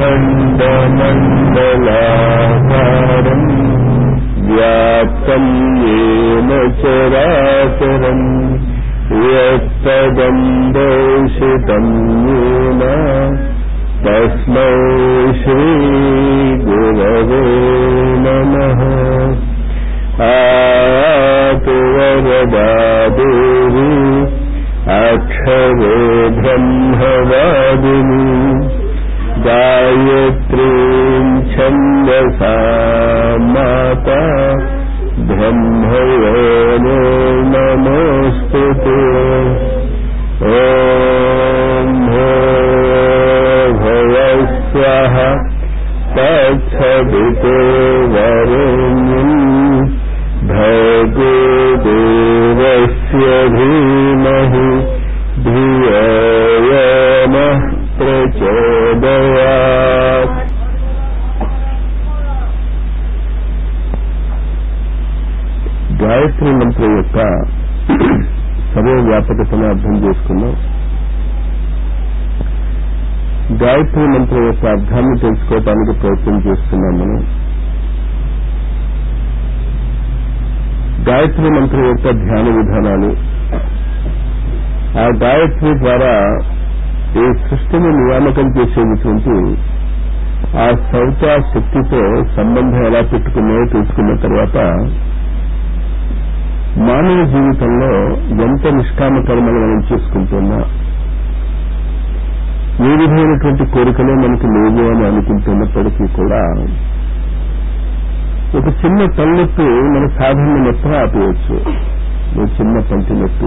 अखण्डमण्डलाकारम् व्याप्तम् येन चराचरम् यत्तदम् दर्शितम् येन तस्मै श्रीगुरवे नमः आतु वरदा देवी अक्षरे ब्रह्मवादिनी गायत्रीं छन्दसा माता ब्रह्मयोनो नमोऽस्तु ते ॐ भवस्वः तत्सवितो वरेण्यम् भगो देवस्य धीमहि धियो यो नः प्रचोदयात् గాయత్రి మంత్రం యొక్క సర్వవ్యాపకతను అర్థం చేసుకున్నాం గాయత్రి మంత్రం యొక్క అర్థాన్ని తెలుసుకోవటానికి ప్రయత్నం చేస్తున్నాం మనం గాయత్రి మంత్రం యొక్క ధ్యాన విధానాలు ఆ గాయత్రి ద్వారా ఈ సృష్టిని నియామకం చేసేటువంటి ఆ సౌత శక్తితో సంబంధం ఎలా పెట్టుకున్నాయో తెలుసుకున్న తర్వాత మానవ జీవితంలో ఎంత నిష్కామ కర్మలు మనం చేసుకుంటున్నా ఏ విధమైనటువంటి కోరికలు మనకు లేవు అని అనుకుంటున్నప్పటికీ కూడా ఒక చిన్న తలనొప్పి మన సాధన మొత్తం ఆపేయచ్చు ఒక చిన్న పంటి నొప్పి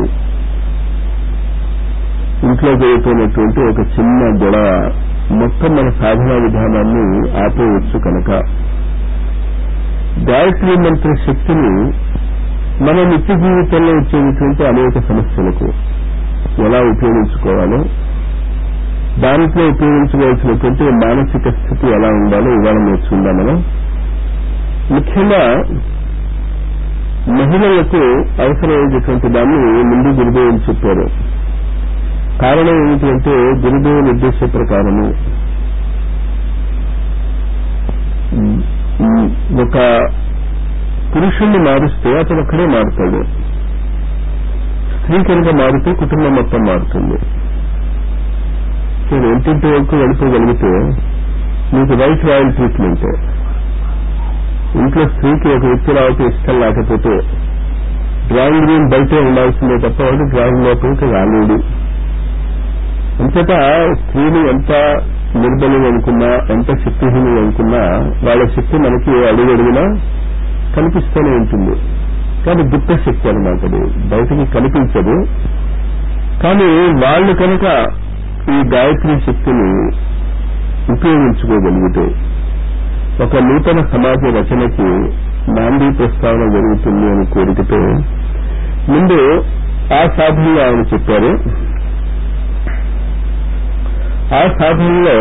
ఇంట్లో జరుగుతున్నటువంటి ఒక చిన్న గొడవ మొత్తం మన సాధనా విధానాన్ని ఆపేయచ్చు కనుక గాయత్రి మంత్ర శక్తిని మన నిత్య జీవితంలో వచ్చేటువంటి అనేక సమస్యలకు ఎలా ఉపయోగించుకోవాలో దాంట్లో ఉపయోగించుకోవాల్సినటువంటి మానసిక స్థితి ఎలా ఉండాలో ఇవాళ నేర్చుకుందాం మనం ముఖ్యంగా మహిళలకు అవసరమైనటువంటి దాన్ని ముందు గురుదేవులు చెప్పారు కారణం ఏమిటంటే గురుదేవు నిర్దేశ ప్రకారము ఒక పురుషుణ్ణి మారుస్తే అతను ఒక్కడే మారుతాడు స్త్రీ కనుక మారితే కుటుంబం మొత్తం మారుతుంది మీరు ఇంటింటి వరకు వెళ్ళిపోగలిగితే మీకు రైట్ రాయల్ ట్రీట్మెంట్ ఇంట్లో స్త్రీకి ఒక వ్యక్తి రావటం ఇష్టం లేకపోతే డ్రాయింగ్ రూమ్ బయటే ఉండాల్సిందే తప్ప వాడు డ్రాయింగ్ లోపలికి రాలేడు అంతట స్త్రీని ఎంత నిర్బలం అనుకున్నా ఎంత శక్తిహీనం అనుకున్నా వాళ్ళ శక్తి మనకి అడుగు అడుగునా కనిపిస్తూనే ఉంటుంది కానీ గుప్త శక్తి అనమాట అది బయటికి కనిపించదు కానీ వాళ్ళు కనుక ఈ గాయత్రి శక్తిని ఉపయోగించుకోగలిగితే ఒక నూతన సమాజ రచనకి నాంది ప్రస్తావన జరుగుతుంది అని కోరికతో ముందు ఆ సాధనలో ఆయన చెప్పారు ఆ సాధనలో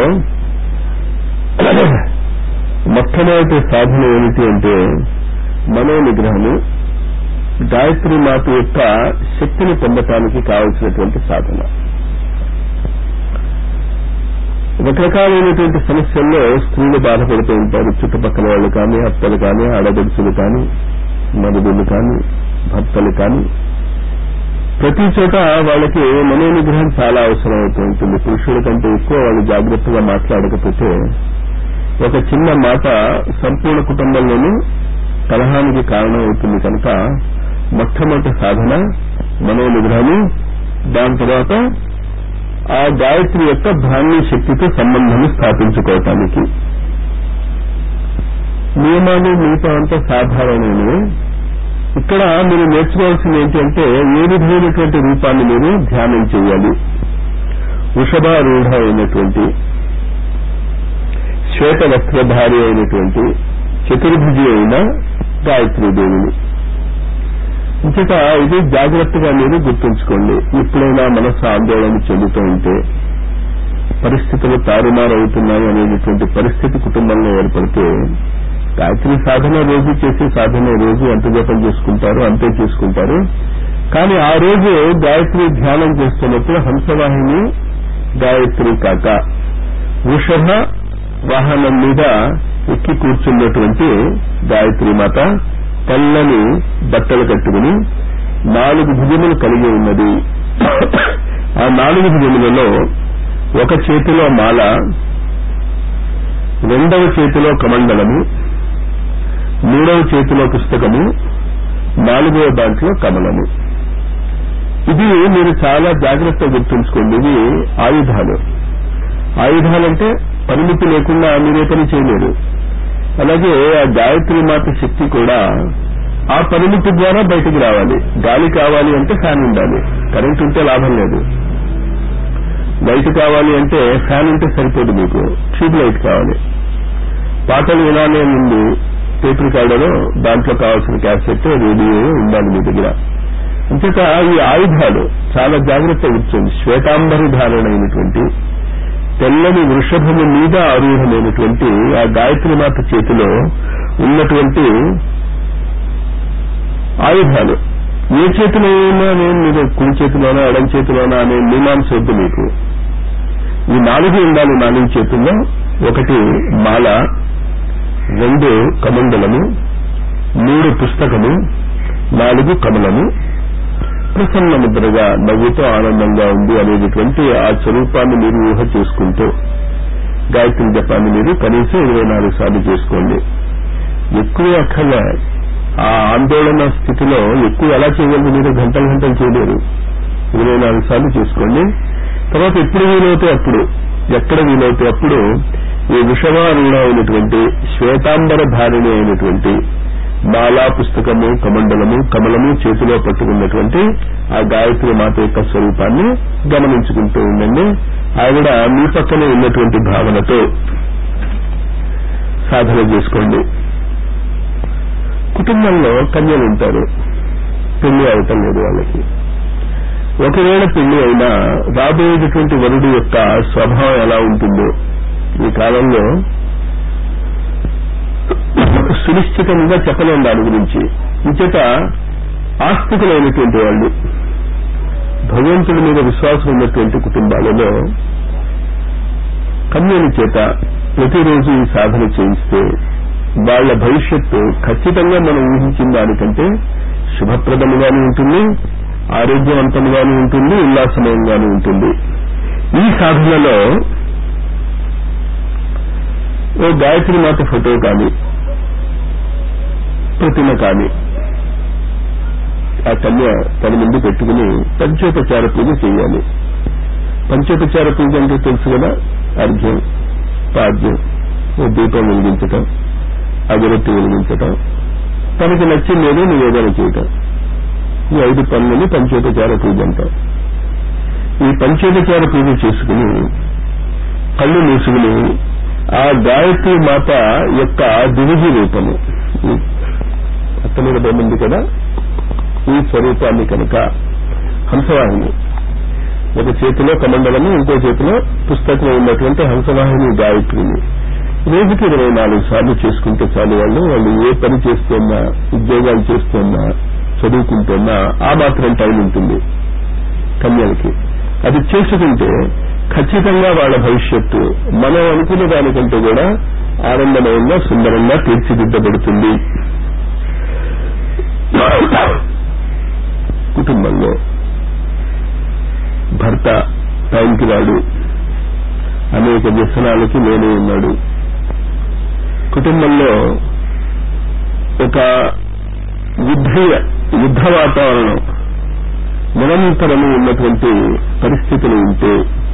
మొట్టమొదటి సాధన ఏమిటి అంటే మనో నిగ్రహము గాయత్రి మాత యొక్క శక్తిని పొందటానికి కావలసినటువంటి సాధన రకరకాలైనటువంటి సమస్యల్లో స్త్రీలు బాధపడుతూ ఉంటారు చుట్టుపక్కల వాళ్ళు కానీ అత్తలు కానీ ఆడబడుచులు కానీ మరుదులు కానీ భర్తలు కానీ ప్రతి చోట వాళ్ళకి మనోనిగ్రహం చాలా అవసరం అవుతూ ఉంటుంది పురుషుల కంటే ఎక్కువ వాళ్ళు జాగ్రత్తగా మాట్లాడకపోతే ఒక చిన్న మాట సంపూర్ణ కుటుంబంలోనూ కలహానికి కారణం అవుతుంది కనుక మొట్టమొదటి సాధన మనోనిగ్రహము దాని తర్వాత ఆ గాయత్రి యొక్క బ్రాహ్మీ శక్తితో సంబంధాన్ని స్థాపించుకోవటానికి నియమాలు మిగతా అంతా సాధారణమైనవి ఇక్కడ మీరు నేర్చుకోవాల్సింది ఏంటంటే ఏ విధమైనటువంటి రూపాన్ని మీరు ధ్యానం చేయాలి వృషభారూఢ అయినటువంటి శ్వేత వస్త్రధారి అయినటువంటి చతుర్భుజి అయిన గాయత్రీదేవిని ఇంకట ఇది జాగ్రత్తగా మీరు గుర్తుంచుకోండి ఎప్పుడైనా మనసు ఆందోళన చెందుతూ ఉంటే పరిస్థితులు తారుమారవుతున్నాయి అనేటువంటి పరిస్థితి కుటుంబంలో ఏర్పడితే గాయత్రి సాధన రోజు చేసే సాధన రోజు ఎంత జపం చేసుకుంటారు అంతే చేసుకుంటారు కానీ ఆ రోజు గాయత్రి ధ్యానం చేస్తున్నప్పుడు హంసవాహిని గాయత్రి కాక వృషభ వాహనం మీద ఎక్కి కూర్చున్నటువంటి గాయత్రి మాత తెల్లని బట్టలు కట్టుకుని నాలుగు భుజములు కలిగి ఉన్నది ఆ నాలుగు భుజములలో ఒక చేతిలో మాల రెండవ చేతిలో కమండలము మూడవ చేతిలో పుస్తకము నాలుగవ దాంట్లో కమలము ఇది మీరు చాలా జాగ్రత్తగా గుర్తుంచుకోండి ఇవి ఆయుధాలు ఆయుధాలంటే పరిమితి లేకుండా మీరే పని చేయలేరు అలాగే ఆ గాయత్రి మాత శక్తి కూడా ఆ పరిమితి ద్వారా బయటికి రావాలి గాలి కావాలి అంటే ఫ్యాన్ ఉండాలి కరెంట్ ఉంటే లాభం లేదు లైట్ కావాలి అంటే ఫ్యాన్ ఉంటే సరిపోదు మీకు ట్యూబ్ లైట్ కావాలి పాటలు వినాలే ముందు టేప్ రికార్డర్ దాంట్లో కావాల్సిన క్యాసెట్ రేడియో ఉండాలి మీ దగ్గర అంచేత ఈ ఆయుధాలు చాలా జాగ్రత్త కూర్చోండి శ్వేతాంబరి ధారణైనటువంటి తెల్లని వృషభము మీద ఆరూఢమైనటువంటి ఆ గాయత్రి మాత చేతిలో ఉన్నటువంటి ఆయుధాలు ఏ చేతిలో అయినా నేను మీరు కుడి చేతిలోనా ఎడం చేతిలోనా అనే మీమాంస వద్దు మీకు ఈ నాలుగు ఉండాలి నాలుగు చేతుల్లో ఒకటి మాల రెండు కమండలము మూడు పుస్తకము నాలుగు కమలము ప్రసన్న ముద్రగా నవ్వుతో ఆనందంగా ఉంది అనేటటువంటి ఆ స్వరూపాన్ని మీరు ఊహ చేసుకుంటూ గాయత్రి జపాన్ని మీరు కనీసం ఇరవై నాలుగు సార్లు చేసుకోండి ఎక్కువ అక్కర్లే ఆ ఆందోళన స్థితిలో ఎక్కువ ఎలా చేయగలరు మీరు గంటలు గంటలు చేయలేరు ఇరవై నాలుగు సార్లు చేసుకోండి తర్వాత ఎప్పుడు వీలవుతే అప్పుడు ఎక్కడ వీలవుతే అప్పుడు ఈ వృషభారుణ అయినటువంటి శ్వేతాంబర ధారిణి అయినటువంటి మాలా పుస్తకము కమండలము కమలము చేతిలో పట్టుకున్నటువంటి ఆ గాయత్రి మాత యొక్క స్వరూపాన్ని గమనించుకుంటూ ఉండండి ఆవిడ మీ పక్కనే ఉన్నటువంటి భావనతో సాధన చేసుకోండి కుటుంబంలో కన్యలు ఉంటారు పెళ్లి అవటం లేదు వాళ్ళకి ఒకవేళ పెళ్లి అయినా రాబోయేటటువంటి వరుడు యొక్క స్వభావం ఎలా ఉంటుందో ఈ కాలంలో సునిశ్చితంగా చెప్పలేం దాని గురించి ఇంచేత ఆస్తికులైనటువంటి వాళ్ళు భగవంతుడి మీద విశ్వాసం ఉన్నటువంటి కుటుంబాలలో కన్యల చేత ప్రతిరోజు ఈ సాధన చేయిస్తే వాళ్ల భవిష్యత్తు ఖచ్చితంగా మనం ఊహించిన దానికంటే శుభప్రదముగానే ఉంటుంది ఆరోగ్యవంతంగానే ఉంటుంది ఉల్లాసమయంగానే ఉంటుంది ఈ సాధనలో ఓ గాయత్రి మాత ఫోటో కానీ ప్రతిమ కానీ ఆ కన్య తన ముందు పెట్టుకుని పంచోపచార పూజ చేయాలి పంచోపచార పూజ అంటే తెలుసు కదా అర్ఘ్యం పాద్యం ఓ దీపం వెలిగించటం అగరత్తి వెలిగించటం తనకి నచ్చింది ఏదో నివేదన చేయటం ఈ ఐదు పనులని పంచోపచార పూజ అంటాం ఈ పంచోపచార పూజ చేసుకుని కళ్ళు మూసుకుని ఆ గాయత్రి మాత యొక్క దివిజి రూపము అత్త మీద బొమ్మింది కదా ఈ స్వరూపాన్ని కనుక హంసవాహిని ఒక చేతిలో కమండలము ఇంకో చేతిలో పుస్తకం ఉన్నటువంటి హంసవాహిని గాయత్రిని రోజుకి ఇరవై నాలుగు సార్లు చేసుకుంటే చాలు వాళ్ళు వాళ్ళు ఏ పని చేస్తున్నా ఉద్యోగాలు చేస్తున్నా చదువుకుంటున్నా ఆ మాత్రం టైం ఉంటుంది కన్యలకి అది చేసుకుంటే ఖచ్చితంగా వాళ్ళ భవిష్యత్తు మనం అనుకునే దానికంటే కూడా ఆనందమయంగా సుందరంగా తీర్చిదిద్దబడుతుంది కుటుంబంలో భర్త టైంకి రాడు అనేక వ్యసనాలకి నేనే ఉన్నాడు కుటుంబంలో ఒక యుద్ధ యుద్ధ వాతావరణం నిరంతరము ఉన్నటువంటి పరిస్థితులు ఉంటే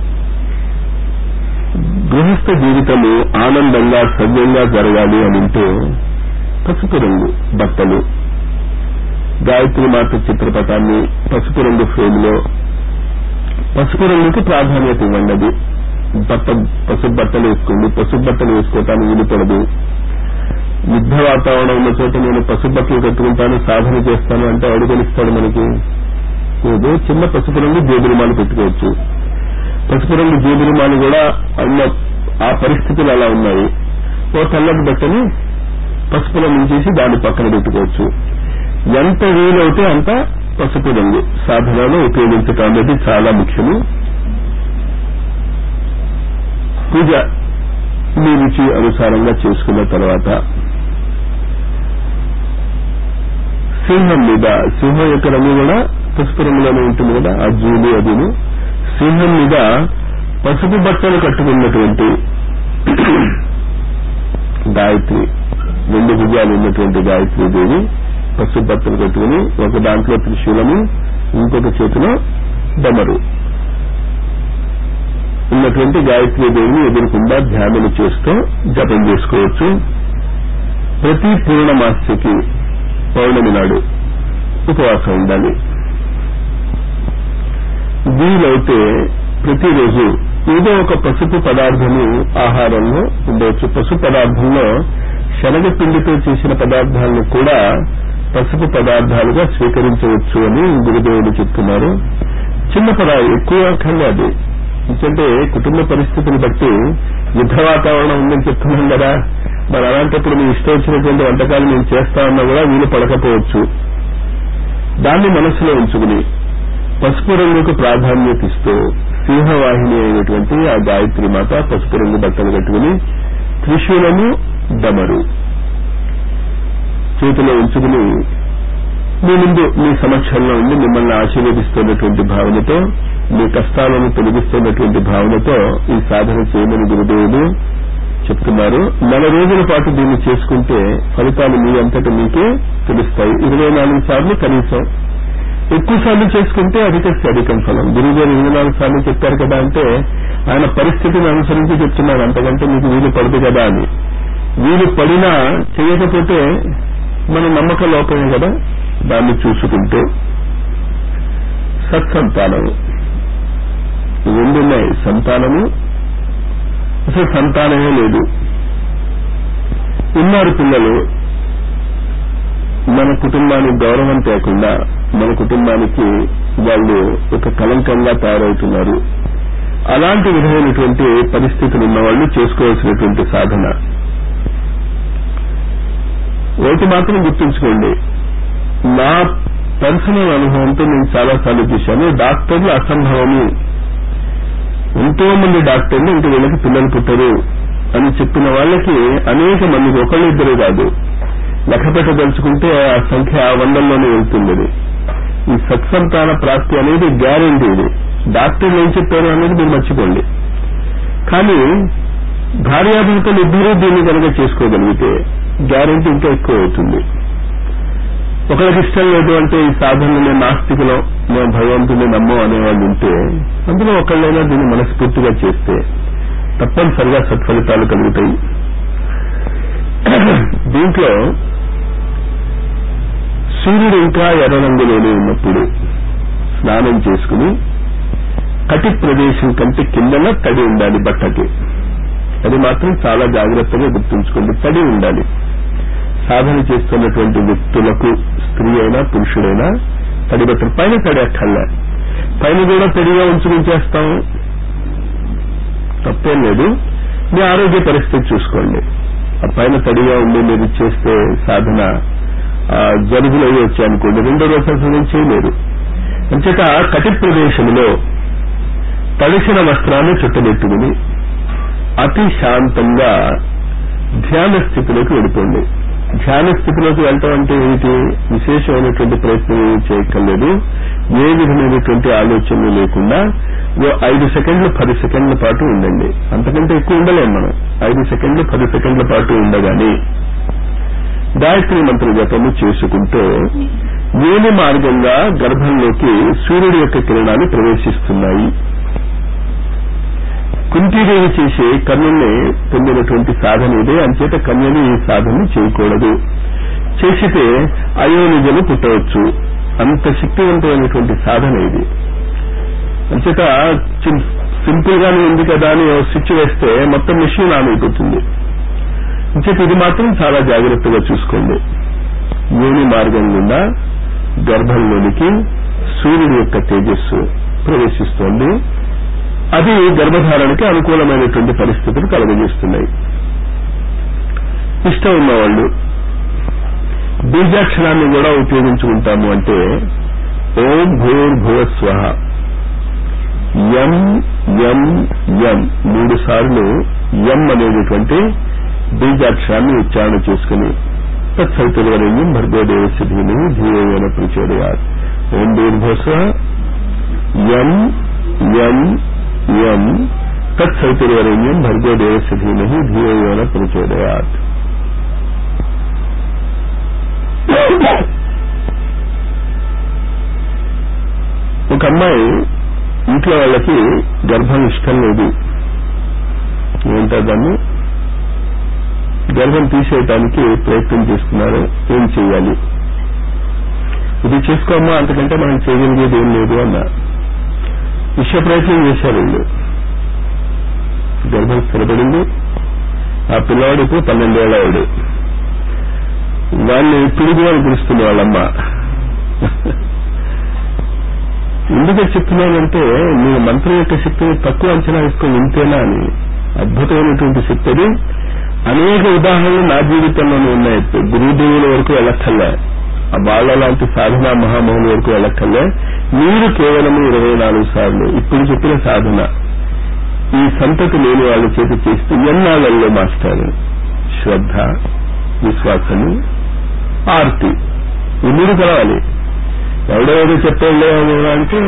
గృహస్థ జీవితము ఆనందంగా సవ్యంగా జరగాలి అని ఉంటే పసుపు రంగు బట్టలు గాయత్రి మాత చిత్రపటాన్ని పసుపు రంగు ఫ్రేమ్ లో పసుపు రంగుకి ప్రాధాన్యత ఇవ్వండి అది బట్ట పసుపు బట్టలు వేసుకోండి పసుపు బట్టలు వేసుకోవటానికి వీలుపడదు యుద్ధ వాతావరణం ఉన్న చోట నేను పసుపు బట్టలు కట్టుకుంటాను సాధన చేస్తాను అంటే ఎవడు తెలుస్తాడు మనకి ఏదో చిన్న పసుపు రంగు జేబురుమాలు పెట్టుకోవచ్చు పసుపు రంగు జేబురుమాలు కూడా అన్న ఆ పరిస్థితులు అలా ఉన్నాయి ఓ తెల్లటి బట్టని పసుపులో ముంచేసి దాని పక్కన పెట్టుకోవచ్చు ఎంత వీలైతే అంత పసుపు రంగు సాధనలో ఉపయోగించటం అనేది చాలా ముఖ్యము పూజ మీ రుచి అనుసారంగా చేసుకున్న తర్వాత సింహం మీద సింహం యొక్క రంగు కూడా పసుపు రంగులోనే ఉంటుంది కదా ఆ జూలు అదిను సింహం మీద పసుపు బట్టలు కట్టుకున్నటువంటి గాయత్రి రెండు భుజాలు ఉన్నటువంటి గాయత్రి దేవి పసుపు బట్టలు కట్టుకుని ఒక దాంట్లో త్రిశూలము ఇంకొక చేతిలో డమరు ఉన్నటువంటి గాయత్రి దేవిని ఎదురుకుండా ధ్యానం చేస్తూ జపం చేసుకోవచ్చు ప్రతి పూర్ణమాస్యకి పౌర్ణమి నాడు ఉపవాసం ఉండాలి వీలైతే ప్రతిరోజు ఏదో ఒక పసుపు పదార్థము ఆహారంలో ఉండవచ్చు పసుపు పదార్థంలో శనగపిండితో చేసిన పదార్థాలను కూడా పసుపు పదార్థాలుగా స్వీకరించవచ్చు అని గురుదేవుడు చెప్తున్నారు చిన్న పదాలు ఎక్కువ అక్కర్లే అది ఎందుకంటే కుటుంబ పరిస్థితిని బట్టి యుద్ధ వాతావరణం ఉందని చెప్తున్నాం కదా మరి అలాంటప్పుడు మీ ఇష్టం వచ్చినటువంటి వంటకాలు మేము చేస్తామన్నా కూడా వీలు పడకపోవచ్చు దాన్ని మనసులో ఉంచుకుని పసుపు రంగుకు ప్రాధాన్యత ఇస్తూ సింహవాహిని అయినటువంటి ఆ గాయత్రి మాత పసుపు రంగు బట్టలు కట్టుకుని త్రిశూలము డమరు చేతిలో ఉంచుకుని మీ ముందు మీ సమక్షంలో ఉండి మిమ్మల్ని ఆశీర్వదిస్తున్నటువంటి భావనతో మీ కష్టాలను తొలగిస్తున్నటువంటి భావనతో ఈ సాధన చేయమని గురుదేవుడు చెప్తున్నారు నెల రోజుల పాటు దీన్ని చేసుకుంటే ఫలితాలు మీ అంతటా మీకే తెలుస్తాయి ఇరవై నాలుగు సార్లు కనీసం ఎక్కువ సార్లు చేసుకుంటే అధిక అధికం ఫలం గురువు గారు ఇరవై నాలుగు సార్లు చెప్పారు కదా అంటే ఆయన పరిస్థితిని అనుసరించి చెప్తున్నారు అంతకంటే మీకు వీలు పడదు కదా అని వీలు పడినా చేయకపోతే మన నమ్మక లోపమే కదా దాన్ని చూసుకుంటూ సత్సంతానము రెండున్నాయి సంతానము అసలు సంతానమే లేదు ఉన్నారు పిల్లలు మన కుటుంబానికి గౌరవం తేకుండా మన కుటుంబానికి వాళ్ళు ఒక కలంకంగా తయారవుతున్నారు అలాంటి విధమైనటువంటి పరిస్థితులు ఉన్న వాళ్ళు చేసుకోవాల్సినటువంటి సాధన ఒకటి మాత్రం గుర్తుంచుకోండి నా పర్సనల్ అనుభవంతో నేను చాలాసార్లు చూశాను డాక్టర్లు అసంభవము ఎంతో మంది డాక్టర్లు ఇంక వీళ్ళకి పిల్లలు పుట్టరు అని చెప్పిన వాళ్ళకి అనేక మందికి ఒకళ్ళు ఇద్దరు కాదు లెక్క పెట్టదలుచుకుంటే ఆ సంఖ్య వందల్లోనే వెళ్తుంది ఈ సత్సంతాన ప్రాప్తి అనేది గ్యారంటీ ఇది డాక్టర్లు ఏం చెప్పారు అనేది మీరు మర్చిపోండి కానీ భార్యాభర్తలు ఇద్దరూ దీన్ని కనుక చేసుకోగలిగితే గ్యారంటీ ఇంకా ఎక్కువ అవుతుంది ఒకరికి ఇష్టం లేదు అంటే ఈ సాధనలే నాస్తికులం మేము భగవంతుని నమ్మం అనేవాళ్ళు ఉంటే అందులో ఒకళ్ళైనా దీన్ని మనస్ఫూర్తిగా చేస్తే తప్పనిసరిగా సత్ఫలితాలు కలుగుతాయి దీంట్లో సూర్యుడు ఇంకా ఎర్ర రంగులోనే ఉన్నప్పుడు స్నానం చేసుకుని కటి ప్రదేశం కంటే కిందన తడి ఉండాలి బట్టకి అది మాత్రం చాలా జాగ్రత్తగా గుర్తుంచుకోండి తడి ఉండాలి సాధన చేస్తున్నటువంటి వ్యక్తులకు స్త్రీ అయినా పురుషుడైనా తడి బట్టలు పైన తడి అక్కర్లే పైన కూడా తడిగా ఉంచుకుని చేస్తాం తప్పేం లేదు మీ ఆరోగ్య పరిస్థితి చూసుకోండి ఆ పైన తడిగా ఉండి మీరు చేస్తే సాధన జరుగులు అయ్యి వచ్చాయనుకోండి రెండో రోజు అసలు నేను చేయలేరు అంచేత కటి ప్రదేశంలో తడిసిన వస్త్రాన్ని చుట్టబెట్టుకుని అతి శాంతంగా ధ్యాన స్థితిలోకి వెళ్ళిపోండి ధ్యాన స్థితిలోకి వెళ్ళటం అంటే ఏమిటి విశేషమైనటువంటి ప్రయత్నం ఏమి చేయక్కర్లేదు ఏ విధమైనటువంటి ఆలోచనలు లేకుండా ఓ ఐదు సెకండ్లు పది సెకండ్ల పాటు ఉండండి అంతకంటే ఎక్కువ ఉండలేం మనం ఐదు సెకండ్లు పది సెకండ్ల పాటు ఉండగానే గాయత్రి మంత్ర జపము చేసుకుంటూ వేలి మార్గంగా గర్భంలోకి సూర్యుడి యొక్క కిరణాలు ప్రవేశిస్తున్నాయి కుంతీదేవి చేసే కన్యల్ని పొందినటువంటి సాధన ఇదే అంచేత కన్యలు ఈ సాధన చేయకూడదు చేసితే అయోనిజలు పుట్టవచ్చు అంత శక్తివంతమైనటువంటి సాధన ఇది అంచేత సింపుల్ గానే ఉంది కదా అని స్విచ్ వేస్తే మొత్తం మిషన్ ఆన్ అయిపోతుంది అంచేత ఇది మాత్రం చాలా జాగ్రత్తగా చూసుకోండి యోని మార్గం గుండా గర్భంలోనికి సూర్యుడి యొక్క తేజస్సు ప్రవేశిస్తోంది అది గర్భధారణకి అనుకూలమైనటువంటి పరిస్థితులు కలుగజేస్తున్నాయి ఇష్టం ఉన్నవాళ్ళు బీజాక్షరాన్ని కూడా ఉపయోగించుకుంటాము అంటే ఓం భూర్ భువ స్వహ ఎం ఎం ఎం మూడు సార్లు ఎం అనేటటువంటి బీజాక్షరాన్ని ఉచ్చారణ చేసుకుని తత్సవితుర్వరేణ్యం భర్గోదేవస్య ధీమహి ధీయోన ప్రచోదయాత్ ఓం దీర్ఘోస ఎం ఎం ఎం తత్సవితుర్వరేణ్యం భర్గోదేవస్య ధీమహి ధీయోన ప్రచోదయాత్ ఒక అమ్మాయి ఇంట్లో వాళ్ళకి గర్భం ఇష్టం లేదు ఏంటారు దాన్ని గర్భం తీసేయటానికి ప్రయత్నం చేస్తున్నారు ఏం చేయాలి ఇది చేసుకోమ్మా అంతకంటే మనం చేయగలిగేది ఏం లేదు అన్న విషయ ప్రయత్నం చేశారు వీళ్ళు గర్భం స్థిరపడింది ఆ పిల్లవాడు ఇప్పుడు పన్నెండేళ్ళవాడు వాడిని పిడుగు అని పిలుస్తుంది వాళ్ళమ్మ ఎందుకు చెప్తున్నానంటే మీ మంత్రం యొక్క శక్తిని తక్కువ అంచనా వేసుకొని ఇంతేనా అని అద్భుతమైనటువంటి శక్తి అది అనేక ఉదాహరణలు నా జీవితంలోనే ఉన్నాయి గురుదేవుల వరకు వెళ్ళక్కర్లే ఆ బాల లాంటి సాధన మహామహుల వరకు వెళ్ళక్కర్లే మీరు కేవలం ఇరవై నాలుగు సార్లు ఇప్పుడు చెప్పిన సాధన ఈ సంతతి లేని వాళ్ళ చేతి చేస్తూ ఎన్నాళ్ళల్లో మాస్టారు శ్రద్ధ విశ్వాసము ఆర్తి ఈ మూడు కలవాలి ఎవడో ఏదో చెప్పేళ్ళే అంటే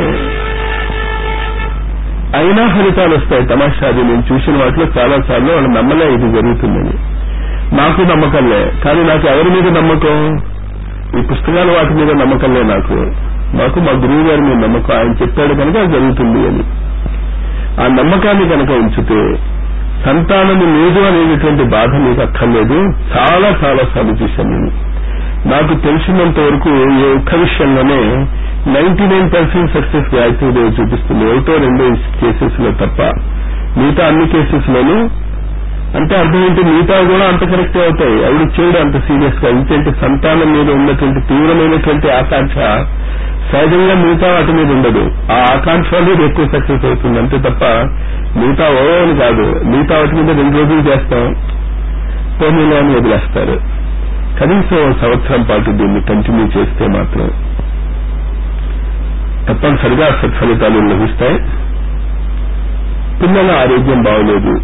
అయినా ఫలితాలు వస్తాయి తమాషాది నేను చూసిన వాటిలో చాలా సార్లు వాళ్ళు నమ్మలే ఇది జరుగుతుందని నాకు నమ్మకంలే కానీ నాకు ఎవరి మీద నమ్మకం ఈ పుస్తకాల వాటి మీద నమ్మకంలే నాకు నాకు మా గురువు గారి మీద నమ్మకం ఆయన చెప్పాడు కనుక అది జరుగుతుంది అని ఆ నమ్మకాన్ని కనుక ఉంచితే సంతానము లేదు అనేటటువంటి బాధ మీకు అక్కర్లేదు చాలా చాలా సార్లు చూశాను నేను నాకు తెలిసినంత వరకు ఏ ఒక్క విషయంలోనే ninety nine percent success Gayatri Devi చూపిస్తుంది ఒకటో రెండో కేసెస్ లో తప్ప మిగతా అన్ని కేసెస్ లోనూ అంటే అర్థం ఏంటి మిగతా కూడా అంత కరెక్ట్ అవుతాయి అవి చేయడం అంత సీరియస్ గా ఇంకేంటి సంతానం మీద ఉన్నటువంటి తీవ్రమైనటువంటి ఆకాంక్ష సహజంగా మిగతా వాటి మీద ఉండదు ఆ ఆకాంక్ష అనేది ఎక్కువ సక్సెస్ అవుతుంది అంతే తప్ప మిగతా ఓ అని కాదు మిగతా వాటి మీద రెండు రోజులు చేస్తాం పోనీలో అని వదిలేస్తారు కనీసం సంవత్సరం పాటు దీన్ని కంటిన్యూ చేస్తే మాత్రం తప్పనిసరిగా సత్ఫలితాలు లభిస్తాయి పిల్లల ఆరోగ్యం బాగలేదు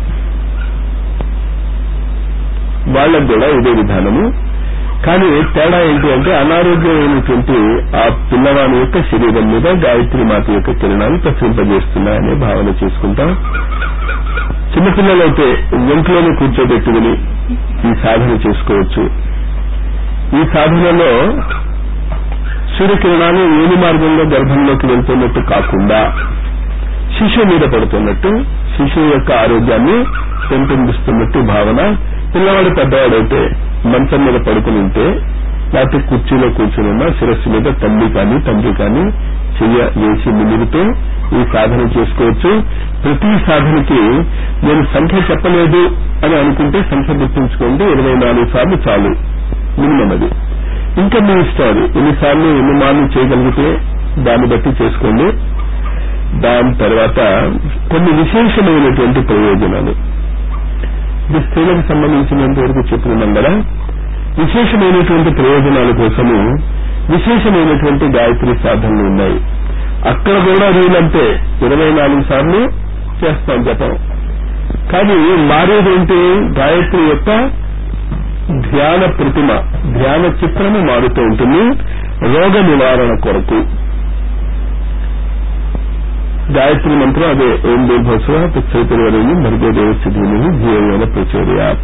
వాళ్ళకు కూడా ఇదే విధానము కానీ తేడా ఏంటి అంటే అనారోగ్యమైనటువంటి ఆ పిల్లవాని యొక్క శరీరం మీద గాయత్రి మాత యొక్క కిరణాలు ప్రసరింపజేస్తున్నాయనే భావన చేసుకుంటాం చిన్నపిల్లలైతే ఒంట్లోనే కూర్చోబెట్టుకుని ఈ సాధన చేసుకోవచ్చు ఈ సాధనలో సూర్యకిరణాలు ఏని మార్గంలో గర్భంలోకి వెళ్తున్నట్టు కాకుండా శిశువు మీద పడుతున్నట్టు శిశువు యొక్క ఆరోగ్యాన్ని పెంపొందిస్తున్నట్టు భావన పిల్లవాడు పెద్దవాడైతే మంచం మీద పడుకుని ఉంటే లేకపోతే కుర్చీలో కూర్చుని ఉన్న శిరస్సు మీద తల్లి కానీ తండ్రి కానీ చెయ్య వేసి నిలుగుతూ ఈ సాధన చేసుకోవచ్చు ప్రతి సాధనకి నేను సంఖ్య చెప్పలేదు అని అనుకుంటే సంఖ్య గుర్తుంచుకోండి ఇరవై నాలుగు సార్లు చాలు మినిమం అది ఇంకా మీ ఇష్టాలు ఎన్నిసార్లు ఎన్ని మార్లు చేయగలిగితే దాన్ని బట్టి చేసుకోండి దాని తర్వాత కొన్ని విశేషమైనటువంటి ప్రయోజనాలు ఇది స్త్రీలకు సంబంధించినంత వరకు చెప్పుకున్నాం కదా విశేషమైనటువంటి ప్రయోజనాల కోసము విశేషమైనటువంటి గాయత్రి సాధనలు ఉన్నాయి అక్కడ కూడా వీలంతే ఇరవై నాలుగు సార్లు చేస్తాం జపం కానీ మారేదేంటి గాయత్రి యొక్క ధ్యాన ప్రతిమ ధ్యాన చిత్రము మారుతూ ఉంటుంది రోగ నివారణ కొరకు గాయత్రి మంత్రం అదే ఓం దీర్ఘోత్సవ తత్సైతర్వరేణి భర్గోదేవస్య ధీమహి ధీయోన ప్రచోదయాత్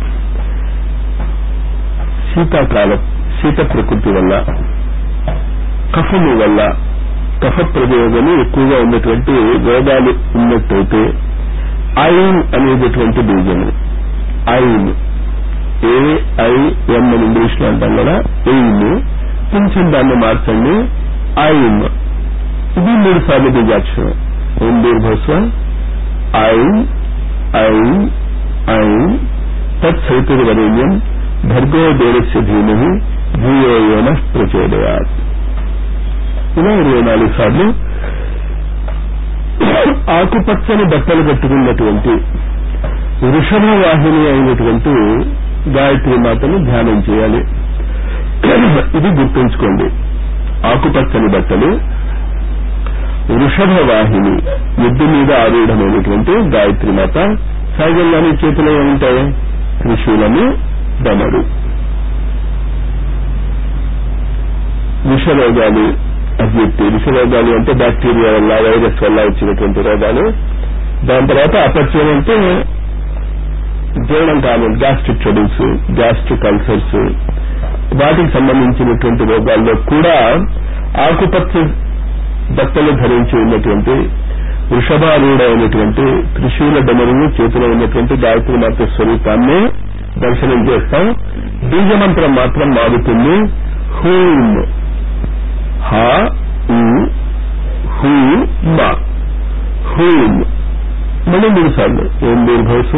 శీతాకాలం శీత ప్రకృతి వల్ల కఫము వల్ల కఫ ప్రయోగము ఎక్కువగా ఉన్నటువంటి రోగాలు ఉన్నట్టయితే ఐన్ అనేటటువంటి బీజము ఐన్ ఏఐఎం అని ఇంగ్లీష్ లో అంటాం కదా ఎయిన్ కొంచెం దాన్ని మార్చండి ఐన్ ఇది మూడు సార్లు బీజాక్షరం ఓం దీర్ఘస్వ ఐన్ ఐన్ ఐన్ తత్సైతుర్వరేణ్యం భర్గో దేవస్య ధీమహి ధీయోన ప్రచోదయాత్ ఇలా ఇరవై నాలుగు సార్లు ఆకుపచ్చని బట్టలు కట్టుకున్నటువంటి వృషభ వాహిని అయినటువంటి గాయత్రి మాతను ధ్యానం చేయాలి ఇది గుర్తుంచుకోండి ఆకుపచ్చని బట్టలు వృషభ వాహిని ఎద్దు మీద ఆరూఢమైనటువంటి గాయత్రి మాత సహజంగానే చేతిలో ఏముంటాయి త్రిశూలము దమడు విషరోగాలు అభివృద్ధి విషరోగాలు అంటే బ్యాక్టీరియా వల్ల వైరస్ వల్ల వచ్చినటువంటి రోగాలు దాని తర్వాత అపత్యం అంటే జీర్ణం కాదు గ్యాస్ట్రిక్ ట్రబుల్స్ గ్యాస్ట్రిక్ అల్సర్స్ వాటికి సంబంధించినటువంటి రోగాల్లో కూడా ఆకుపచ్చ బట్టలు ధరించి ఉన్నటువంటి వృషభారూఢమైనటువంటి త్రిశూల డమరును చేతిలో ఉన్నటువంటి గాయత్రి మాత స్వరూపాన్ని దర్శనం చేస్తాం బీజమంత్రం మాత్రం మారుతుంది హూం హా ఉ హూ మా హూం మళ్ళీ మూడు సార్లు ఓం దీర్ఘోస్వ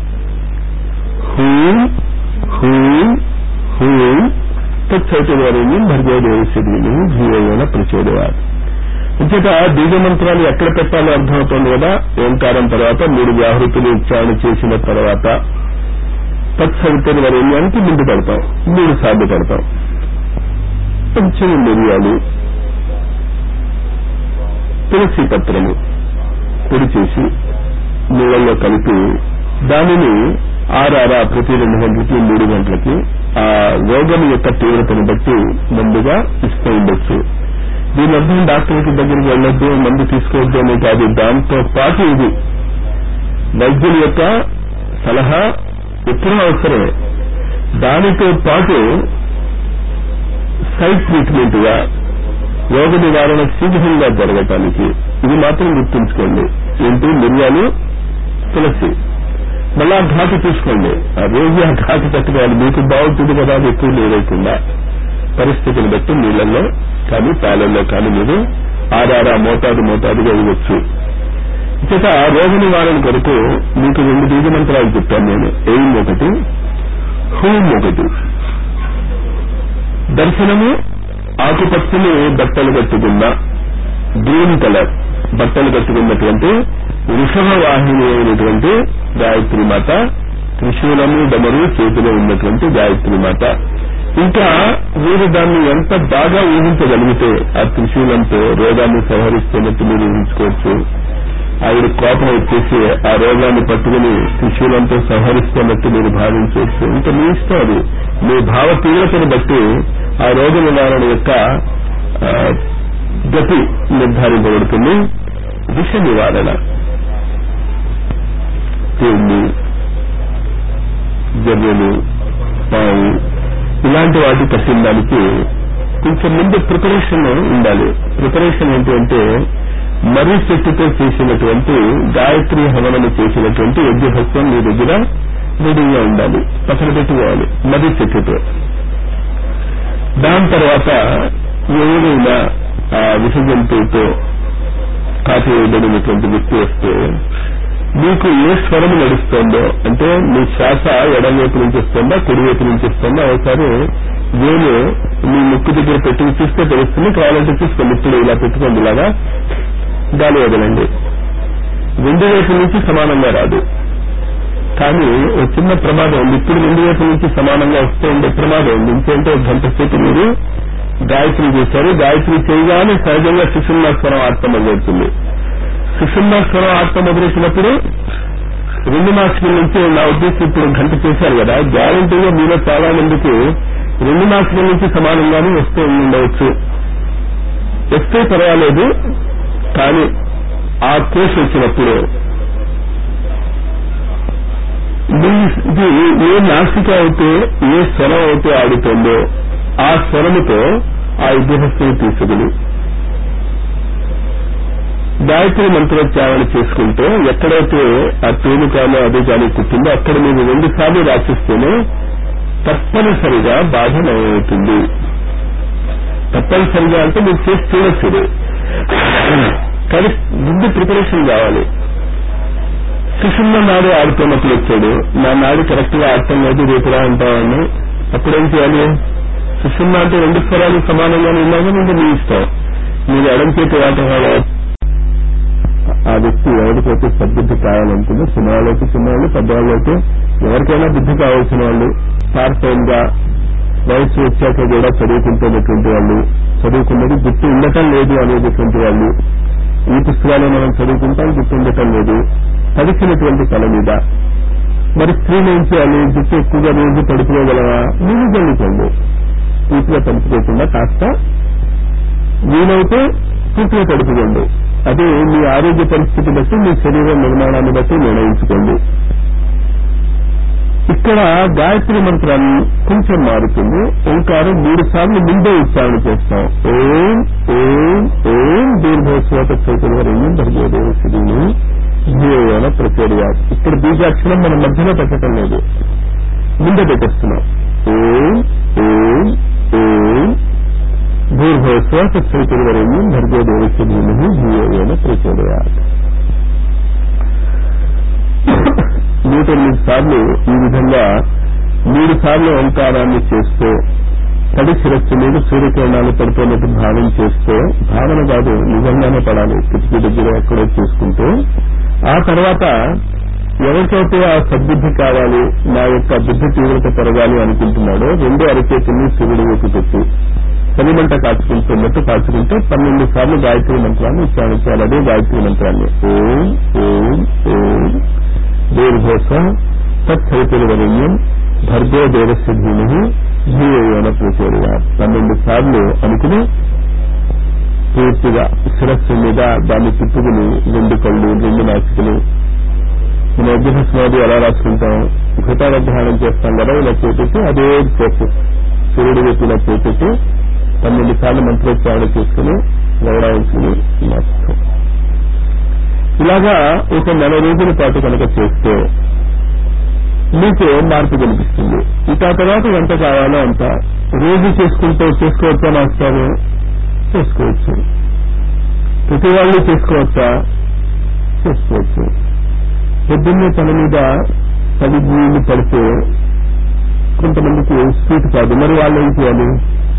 హూం హూం హూం తత్సైతవారిని భర్గోదేవశ్రీని ధీయోన ప్రచోదయాలు ఇంచేత బీజమంత్రాలు ఎక్కడ పెట్టాలో అర్థమవుతోంది కదా ఓంకారం తర్వాత మూడు వ్యాహృతులు ఉచ్చారణ చేసిన తర్వాత తత్సవితరి వరేణ్యానికి ముందు పెడతాం మూడు సార్లు పెడతాం కొంచెం మిరియాలు తులసి పత్రము పొడి చేసి నీళ్ళల్లో కలిపి దానిని ఆరారా ప్రతి రెండు గంటలకి మూడు గంటలకి ఆ రోగం యొక్క తీవ్రతను బట్టి ముందుగా ఇస్తూ ఉండొచ్చు దీని అర్థం డాక్టర్కి దగ్గరికి వెళ్ళొద్దు మందు తీసుకోవద్దు అనే కాదు దాంతో పాటు ఇది వైద్యుల యొక్క సలహా ఎప్పుడూ అవసరమే దానితో పాటు సైడ్ ట్రీట్మెంట్ గా రోగ నివారణ శీఘ్రంగా జరగటానికి ఇది మాత్రం గుర్తుంచుకోండి ఏంటి మిరియాలు తులసి మళ్ళా ఘాటు చూసుకోండి ఆ రోజు ఆ ఘాటు తట్టుకోవాలి మీకు బాగుంటుంది కదా అది ఎక్కువ లేకుండా పరిస్థితిని బట్టి నీళ్లలో కానీ పాలల్లో కానీ మీరు ఆరారా మోతాదు మోతాదుగా ఇవ్వచ్చు ఇక రోగ నివారణ కొరకు మీకు రెండు బీజ మంత్రాలు చెప్పాను నేను ఎయిమ్ ఒకటి హూమ్ ఒకటి దర్శనము ఆకుపచ్చని బట్టలు కట్టుకున్న గ్రీన్ కలర్ బట్టలు కట్టుకున్నటువంటి వృషభ వాహిని అయినటువంటి గాయత్రి మాత త్రిశూలము డమరు చేతిలో ఉన్నటువంటి గాయత్రి మాత ఇంకా మీరు దాన్ని ఎంత బాగా ఊహించగలిగితే ఆ త్రిశూలంతో రోగాన్ని సంహరిస్తున్నట్టు మీరు ఊహించుకోవచ్చు ఆవిడ కోపం వచ్చేసి ఆ రోగాన్ని పట్టుకుని త్రిశూలంతో సంహరిస్తున్నట్టు మీరు భావించవచ్చు ఇంకా మీ ఇష్టం అది మీ భావ తీవ్రతను బట్టి ఆ రోగ నివారణ యొక్క గతి నిర్ధారించబడుతుంది విష నివారణ తేళ్లు జర్రెలు పావు ఇలాంటి వాటి కట్టిందానికి కొంచెం ముందు ప్రిపరేషన్ ఉండాలి ప్రిపరేషన్ ఏంటి అంటే మర్రి చెట్టుతో చేసినటువంటి గాయత్రి హవనము చేసినటువంటి యజ్ఞభస్వం మీ దగ్గర రెడీగా ఉండాలి పక్కన పెట్టుకోవాలి మర్రి చెట్టుతో దాని తర్వాత ఏదైనా ఆ విసర్జంతుతో కాటి వేయబడినటువంటి వ్యక్తి వస్తే మీకు ఏ స్వరం నడుస్తోందో అంటే మీ శ్వాస ఎడమవైపు నుంచి వస్తుందా కుడివైపు నుంచి వస్తుందా ఒకసారి వేలు మీ ముక్కు దగ్గర పెట్టుకు చూస్తే తెలుస్తుంది కావాలంటే చూసుకోండి ఇప్పుడు ఇలా పెట్టుకోండి ఇలాగా గాలి వదలండి రెండు వైపు నుంచి సమానంగా రాదు కానీ ఒక చిన్న ప్రమాదం ఉంది ఇప్పుడు రెండు వైపు నుంచి సమానంగా వస్తూ ఉండే ప్రమాదం ఉంది ఇంకేంటే ఒక గంట సేపు మీరు గాయత్రి చేశారు గాయత్రి చేయగానే సహజంగా సుషుమ్నా స్వరం ఆత్మ మొదలవుతుంది సుషుమ్నా స్వరం ఆత్మ మొదలెట్టినప్పుడు రెండు మాసికల నుంచి నా ఉద్దేశం ఇప్పుడు గంట చేశారు కదా గ్యారంటీగా మీలో చాలా మందికి రెండు మాసికల నుంచి సమానంగానే వస్తూ ఉండవచ్చు వస్తే పర్వాలేదు కానీ ఆ కేసు వచ్చినప్పుడు ఇది ఏ నాసిక అయితే ఏ స్వరం అయితే ఆడుతుందో ఆ స్వరముతో ఆ యుద్ధహస్తుని తీసుకుని గాయత్రి మంత్రోచ్చారణ చేసుకుంటే ఎక్కడైతే ఆ పేరు కానీ అది కానీ కుట్టిందో అక్కడ మీరు రెండు సార్లు రాసిస్తేనే తప్పనిసరిగా బాధ నయమవుతుంది తప్పనిసరిగా అంటే మీరు చేసి చూడొచ్చు కానీ ముందు ప్రిపరేషన్ కావాలి సుషుమ్న నాడు ఆడుతున్నప్పుడు వచ్చాడు నా నాడు కరెక్ట్ గా ఆడటం లేదు రేపురా అంటామని అప్పుడేం చేయాలి సుషుమ్న అంటే రెండు స్వరాలు సమానంగానే ఉన్నాగా ఇంకా మీ ఇష్టం మీరు ఎడం చేతి వాటం ఆ వ్యక్తి ఎవరికైతే సద్బుద్ధి కావాలనుకుందో చిన్నవాళ్ళైతే చిన్నవాళ్ళు పెద్దవాళ్ళైతే ఎవరికైనా బుద్ధి కావాల్సిన వాళ్ళు పార్ట్ టైం గా వయసు వచ్చాక కూడా చదువుకుంటున్నటువంటి వాళ్ళు చదువుకున్నది గుర్తు ఉండటం లేదు అనేటటువంటి వాళ్ళు ఈ పుస్తకాలు మనం చదువుకుంటాం గుర్తుండటం లేదు తడిసినటువంటి తల మీద మరి స్త్రీలు ఏం చేయాలి జుట్టు ఎక్కువగా రోజు పడుకోగలవా మీరు జల్లుకోండి పూర్తిగా తడుపుకోకుండా కాస్త వీలైతే పూర్తిగా తడుపుకోండి అదే మీ ఆరోగ్య పరిస్థితి బట్టి మీ శరీర నిర్మాణాన్ని బట్టి నిర్ణయించుకోండి ఇక్కడ గాయత్రి మంత్రాన్ని కొంచెం మారుతుంది ఓంకారం మూడు సార్లు ముందే ఉచ్చారణ చేస్తాం ఓం ఓం ఓం దీర్ఘోస్వాత చైతన్యం భర్గోదేవ శ్రీని ధ్యేయన ప్రచర్య ఇక్కడ బీజాక్షరం మన మధ్యలో పెట్టడం లేదు ముందే పెట్టేస్తున్నాం ఓం ఓం ఓం దీర్ఘోస్వాత చైతన్యం భర్గోదేవ శ్రీని ధ్యేయన ప్రచర్య నూట ఎనిమిది సార్లు ఈ విధంగా మూడు సార్లు ఓంకారాన్ని చేస్తూ తడి శిరస్సు మీద సూర్యకిరణాలు పడుతున్నట్టు భావన చేస్తూ భావన కాదు నిజంగానే పడాలి కిటికీ దగ్గర ఎక్కడో చూసుకుంటూ ఆ తర్వాత ఎవరికైతే ఆ సద్బుద్ధి కావాలి నా యొక్క బుద్ధి తీవ్రత పెరగాలి అనుకుంటున్నాడో రెండు అరచేతుల్ని సూర్యుడు వైపు పెట్టి చలిమంట కాచుకుంటున్నట్టు కాచుకుంటే పన్నెండు సార్లు గాయత్రి మంత్రాన్ని ఉచ్చారించాలి అదే గాయత్రి మంత్రాన్ని ఓం ఓం ఓం దీర్ఘోస తత్సైతులవరణ్యం భర్గో దేవస్య ధీమహి ధీయోన ప్రచోదయ పన్నెండు సార్లు అనుకుని పూర్తిగా శిరస్సు మీద దాన్ని తిప్పుకుని రెండు కళ్ళు రెండు నాసికలు మన అభ్యసనాది ఎలా రాసుకుంటాం ఘటారధ్యానం చేస్తాం కదా ఇలా చేపెట్టి అదే ప్రాసెస్ సూర్యుడు వైపు ఇలా చేపెట్టి పన్నెండు సార్లు మంత్రోచ్చారణ చేసుకుని గౌరవించుకుని మార్చుతాం ఇలాగా ఒక నెల రోజుల పాటు కనుక చేస్తే మీకు మార్పు కనిపిస్తుంది ఇక తర్వాత ఎంత కావాలో అంత రోజు చేసుకుంటూ చేసుకోవచ్చా మాస్టారు చేసుకోవచ్చు ప్రతి వాళ్ళు చేసుకోవచ్చా చేసుకోవచ్చు పొద్దున్నే తన మీద పది నీళ్లు పడితే కొంతమందికి స్వీట్ కాదు మరి వాళ్ళు ఏం చేయాలి